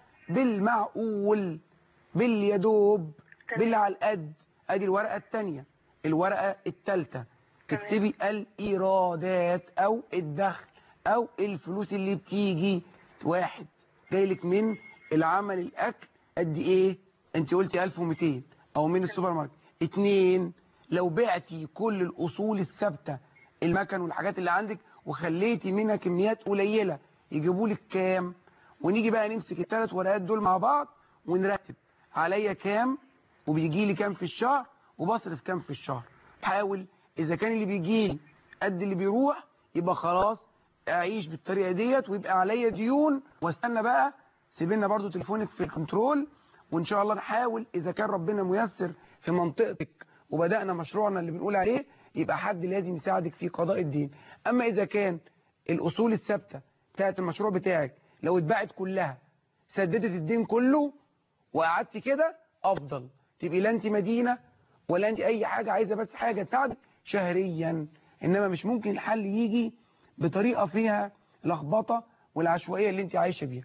B: بالمعقول باليدوب باللي على القد ادي الورقة التانية الورقة التالتة تكتبي الإيرادات أو الدخل أو الفلوس اللي بتيجي واحد جايلك من العمل الأكل قد إيه انت قلتي 1200 أو من السوبر ماركت اتنين لو بعتي كل الأصول الثابتة المكن والحاجات اللي عندك وخليتي منها كميات قليلة يجيبوا لك كام ونيجي بقى نمسك الثلاث ورقات دول مع بعض ونرتب عليا كام وبيجي لي كام في الشهر وبصرف كام في الشهر حاول اذا كان اللي بيجي لي قد اللي بيروح يبقى خلاص اعيش بالطريقه ديت ويبقى عليا ديون واستنى بقى سيب لنا برضو تليفونك في الكنترول وان شاء الله نحاول اذا كان ربنا ميسر في منطقتك وبدانا مشروعنا اللي بنقول عليه يبقى حد لازم يساعدك في قضاء الدين اما اذا كان الاصول الثابته بتاعت المشروع بتاعك لو اتباعت كلها سددت الدين كله وقعدت كده افضل تبقي لا انت مدينه ولا انت اي حاجه عايزه بس حاجه تساعدك شهريا انما مش ممكن الحل يجي بطريقه فيها لخبطه والعشوائيه اللي انت عايشه بيها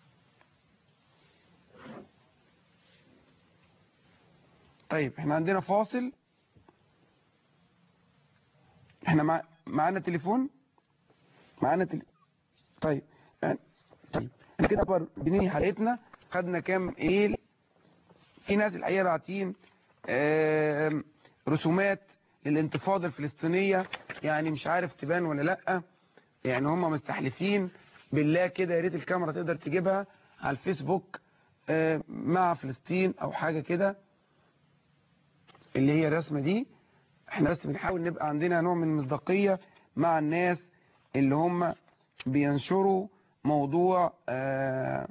B: طيب احنا عندنا فاصل احنا مع... معانا تليفون معانا تل... طيب يعني... طيب احنا كده بر... بننهي حلقتنا خدنا كام ايميل في ناس الحقيقه باعتين آم، رسومات للانتفاضه الفلسطينيه يعني مش عارف تبان ولا لا يعني هم مستحلفين بالله كده يا ريت الكاميرا تقدر تجيبها على الفيسبوك آه، مع فلسطين او حاجه كده اللي هي الرسمه دي احنا بس بنحاول نبقى عندنا نوع من المصداقيه مع الناس اللي هم بينشروا موضوع آه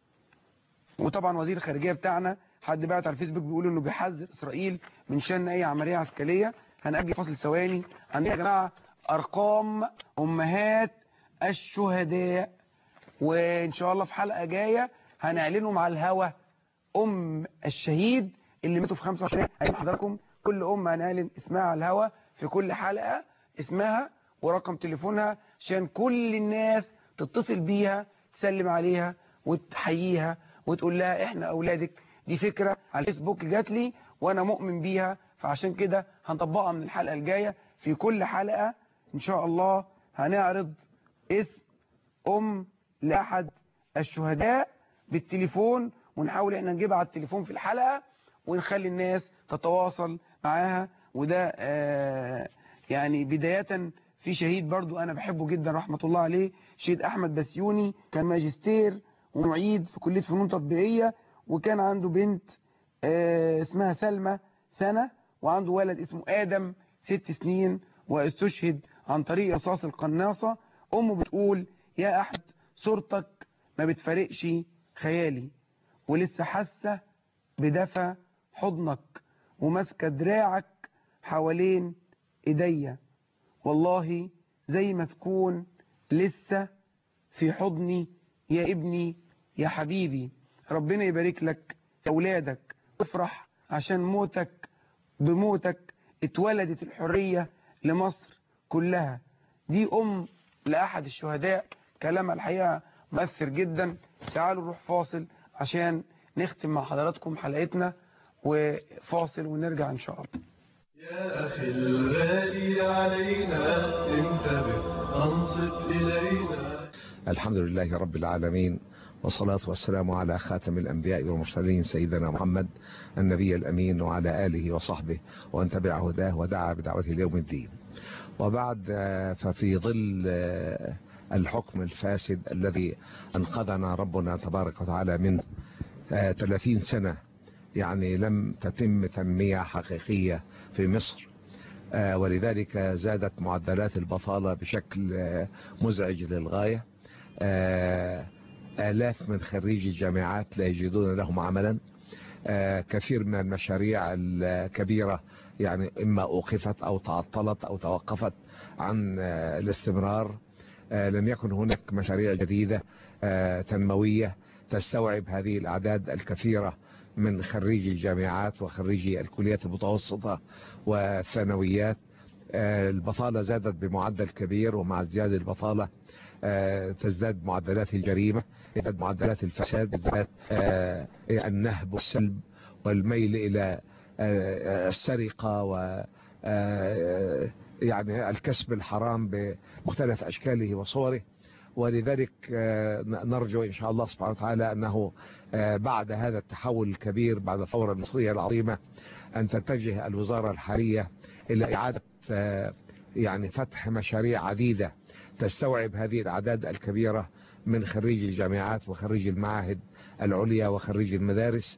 B: وطبعا وزير الخارجيه بتاعنا حد بعت على الفيسبوك بيقول انه بيحذر اسرائيل من شن اي عمليه عسكريه هنأجل فاصل ثواني عندنا يا جماعه ارقام امهات الشهداء وان شاء الله في حلقه جايه هنعلنهم على الهوا ام الشهيد اللي ماتوا في 25 هيجي حضراتكم كل ام هنعلن اسمها على الهوا في كل حلقه اسمها ورقم تليفونها عشان كل الناس تتصل بيها تسلم عليها وتحييها وتقول لها احنا اولادك دي فكره على الفيسبوك جات لي وانا مؤمن بيها فعشان كده هنطبقها من الحلقه الجايه في كل حلقه ان شاء الله هنعرض اسم ام لاحد الشهداء بالتليفون ونحاول احنا نجيبها على التليفون في الحلقه ونخلي الناس تتواصل معاها وده آه يعني بدايه في شهيد برضو انا بحبه جدا رحمه الله عليه شهيد احمد بسيوني كان ماجستير ومعيد في كليه فنون تطبيقيه وكان عنده بنت آه اسمها سلمى سنه وعنده ولد اسمه ادم ست سنين واستشهد عن طريق رصاص القناصه امه بتقول يا احمد صورتك ما بتفارقش خيالي ولسه حاسه بدفى حضنك وماسكه دراعك حوالين ايديا والله زي ما تكون لسه في حضني يا ابني يا حبيبي ربنا يبارك لك في اولادك افرح عشان موتك بموتك اتولدت الحرية لمصر كلها دي ام لاحد الشهداء كلامها الحقيقة مؤثر جدا تعالوا نروح فاصل عشان نختم مع حضراتكم حلقتنا وفاصل ونرجع ان شاء الله
A: يا أخي الغالي علينا انتبه أنصت إلينا
L: الحمد لله رب العالمين والصلاة والسلام على خاتم الأنبياء والمرسلين سيدنا محمد النبي الأمين وعلى آله وصحبه وأن تبع هداه ودعا بدعوته ليوم الدين وبعد آه، ففي ظل آه، الحكم الفاسد الذي أنقذنا ربنا تبارك وتعالى منه آه، 30 سنة يعني لم تتم تنمية حقيقية في مصر آه، ولذلك زادت معدلات البطالة بشكل آه، مزعج للغاية آه، آلاف من خريجي الجامعات لا يجدون لهم عملا آه، كثير من المشاريع الكبيرة يعني إما أوقفت أو تعطلت أو توقفت عن آه، الاستمرار آه، لم يكن هناك مشاريع جديدة آه، تنموية تستوعب هذه الأعداد الكثيرة من خريجي الجامعات وخريجي الكليات المتوسطة والثانويات آه، البطالة زادت بمعدل كبير ومع ازدياد البطالة آه، تزداد معدلات الجريمة تزداد معدلات الفساد تزداد آه، النهب والسلب والميل إلى آه، السرقة و آه، يعني الكسب الحرام بمختلف أشكاله وصوره ولذلك آه، نرجو إن شاء الله سبحانه وتعالى أنه آه، بعد هذا التحول الكبير بعد الثورة المصرية العظيمة أن تتجه الوزارة الحالية إلى إعادة آه، يعني فتح مشاريع عديدة تستوعب هذه الأعداد الكبيرة من خريجي الجامعات وخريجي المعاهد العليا وخريجي المدارس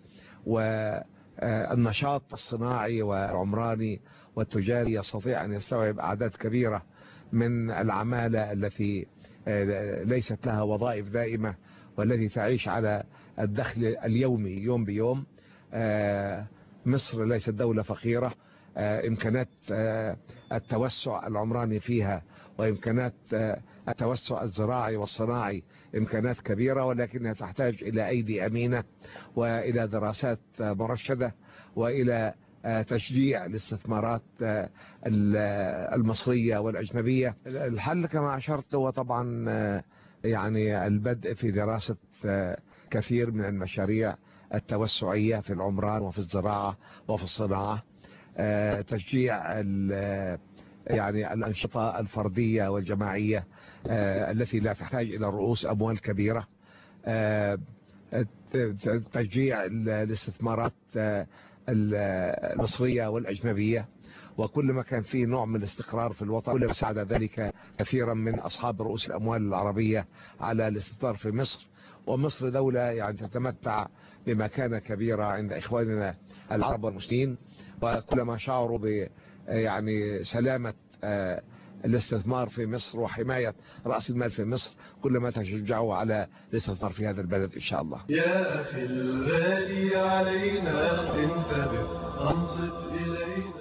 L: والنشاط الصناعي والعمراني والتجاري يستطيع أن يستوعب أعداد كبيرة من العمالة التي آه، ليست لها وظائف دائمة والتي تعيش على الدخل اليومي يوم بيوم آه، مصر ليست دولة فقيرة آه، إمكانات آه، التوسع العمراني فيها وإمكانات آه، التوسع الزراعي والصناعي إمكانات كبيرة ولكنها تحتاج إلى أيدي أمينة وإلى دراسات آه، مرشدة وإلى آه، تشجيع الاستثمارات آه، ال- آه، المصرية والأجنبية الحل كما أشرت هو طبعا آه، يعني البدء في دراسة آه، كثير من المشاريع التوسعية في العمران وفي الزراعة وفي الصناعة آه، تشجيع ال- يعني الأنشطة الفردية والجماعية آه، التي لا تحتاج إلى رؤوس أموال كبيرة آه، ت- ت- تشجيع ال- الاستثمارات آه، ال- المصرية والأجنبية وكل ما كان فيه نوع من الاستقرار في الوطن كل ما ساعد ذلك كثيرا من أصحاب رؤوس الأموال العربية على الاستثمار في مصر ومصر دولة يعني تتمتع بمكانة كبيرة عند إخواننا العرب والمسلمين وكلما شعروا ب يعني سلامة آه، الاستثمار في مصر وحماية رأس المال في مصر كلما تشجعوا على الاستثمار في هذا البلد إن شاء الله
A: يا أخي الغالي علينا انتبه أنصت إلينا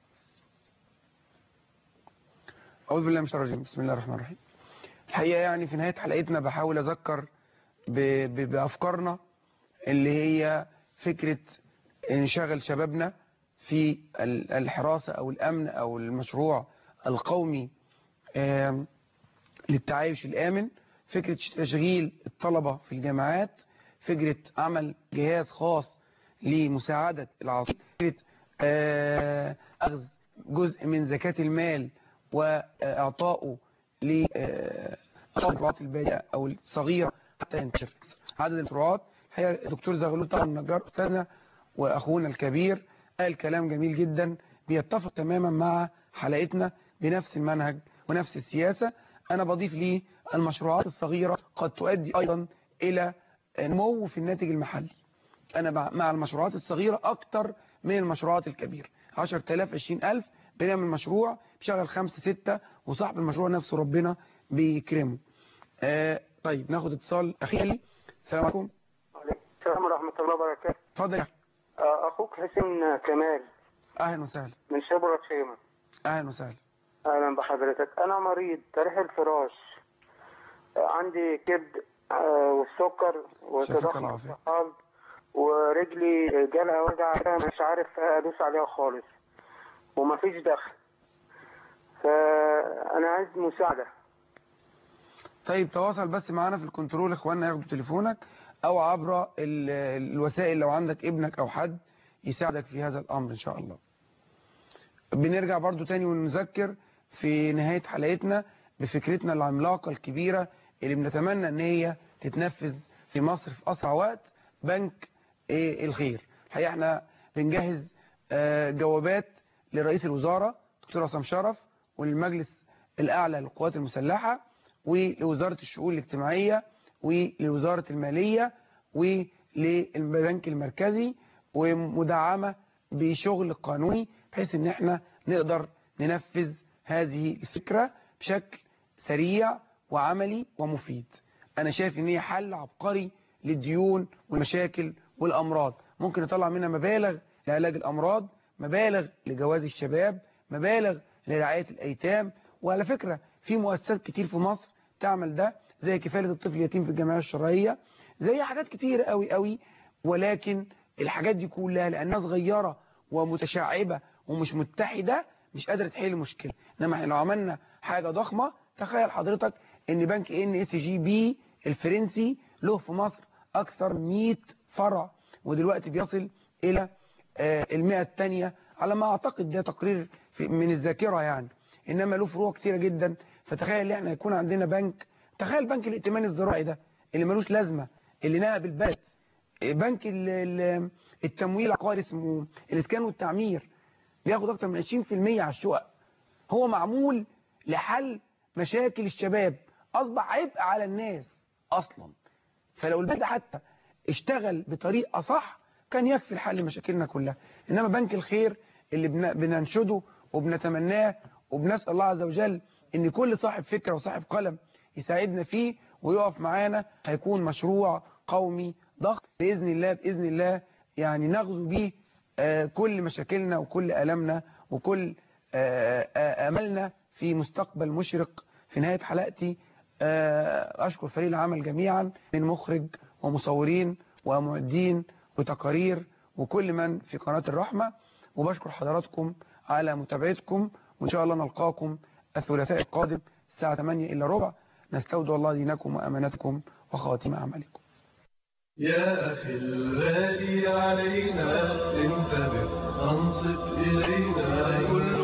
B: أعوذ بالله من الشيطان الرجيم بسم الله الرحمن الرحيم الحقيقة يعني في نهاية حلقتنا بحاول أذكر ب- ب- بأفكارنا اللي هي فكرة نشغل شبابنا في ال- الحراسة أو الأمن أو المشروع القومي آم، للتعايش الآمن فكرة تشغيل الطلبة في الجامعات فكرة عمل جهاز خاص لمساعدة العاطفة فكرة آه، أخذ جزء من زكاة المال وإعطائه لأطفال البادئة أو الصغيرة حتى ينتشر عدد المشروعات هي الدكتور زغلول طبعا النجار أستاذنا وأخونا الكبير قال كلام جميل جدا بيتفق تماما مع حلقتنا بنفس المنهج ونفس السياسة أنا بضيف ليه المشروعات الصغيرة قد تؤدي أيضا إلى نمو في الناتج المحلي أنا مع- مع المشروعات الصغيرة أكتر من المشروعات الكبيرة 10000 20000 بنعمل مشروع بشغل خمسة ستة وصاحب المشروع نفسه ربنا بيكرمه آه طيب ناخد اتصال أخيرا السلام عليكم
M: السلام ورحمة الله وبركاته
B: اتفضل يا أخي.
M: آه، أخوك حسين كمال
B: اهلا وسهلا
M: من شبرا خيمة
B: اهلا وسهلا
M: أهلا بحضرتك أنا مريض تاريخ الفراش عندي كبد آه، والسكر
B: شفاك
M: وتضخم
B: العافية.
M: الطحال ورجلي جالها وجع كده مش عارف أدوس عليها خالص ومفيش دخل فأنا عايز مساعدة
B: طيب تواصل بس معانا في الكنترول اخواننا ياخدوا تليفونك او عبر ال- الوسائل لو عندك ابنك او حد يساعدك في هذا الامر ان شاء الله بنرجع برضو تاني ونذكر في نهاية حلقتنا بفكرتنا العملاقة الكبيرة اللي بنتمنى ان هي تتنفذ في مصر في اسرع وقت بنك إيه الخير الحقيقة احنا بنجهز آه، جوابات لرئيس الوزارة دكتور عصام شرف وللمجلس الاعلى للقوات المسلحة ولوزارة الشؤون الاجتماعية ولوزارة المالية وللبنك المركزي ومدعمة بشغل قانوني بحيث ان احنا نقدر ننفذ هذه الفكرة بشكل سريع وعملي ومفيد انا شايف ان هي حل عبقري للديون والمشاكل والامراض ممكن نطلع منها مبالغ لعلاج الامراض مبالغ لجواز الشباب مبالغ لرعاية الايتام وعلى فكرة في مؤسسات كتير في مصر تعمل ده زي كفالة الطفل اليتيم في الجمعية الشرعية زي حاجات كتير قوي قوي ولكن الحاجات دي كلها لانها صغيرة ومتشعبة ومش متحدة مش قادرة تحل المشكلة انما احنا لو عملنا حاجة ضخمة تخيل حضرتك ان بنك ان اس جي بي الفرنسي له في مصر اكثر من 100 فرع ودلوقتي بيصل الى آه، المئة الثانية على ما اعتقد ده تقرير في- من الذاكرة يعني انما له فروع كتيرة جدا فتخيل ان احنا يكون عندنا بنك تخيل بنك الائتمان الزراعي ده اللي ملوش لازمة اللي نهى بالبلد بنك ال- ال- التمويل العقاري اسمه الاسكان والتعمير بياخد اكتر من 20% على الشقق هو معمول لحل مشاكل الشباب اصبح عبء على الناس اصلا فلو البنك حتى اشتغل بطريقة صح كان يكفي لحل مشاكلنا كلها انما بنك الخير اللي بن- بننشده وبنتمناه وبنسأل الله عز وجل ان كل صاحب فكرة وصاحب قلم يساعدنا فيه ويقف معانا هيكون مشروع قومي ضخم بإذن الله بإذن الله يعني نغزو بيه آه، كل مشاكلنا وكل ألمنا وكل آه، آه، أملنا في مستقبل مشرق في نهاية حلقتي آه، أشكر فريق العمل جميعا من مخرج ومصورين ومعدين وتقارير وكل من في قناة الرحمة وبشكر حضراتكم على متابعتكم وإن شاء الله نلقاكم الثلاثاء القادم الساعة 8 إلا ربع نستودع الله دينكم وأمانتكم وخاتم أعمالكم
A: يا أخي الغالي علينا انتبه أنصت إلينا كل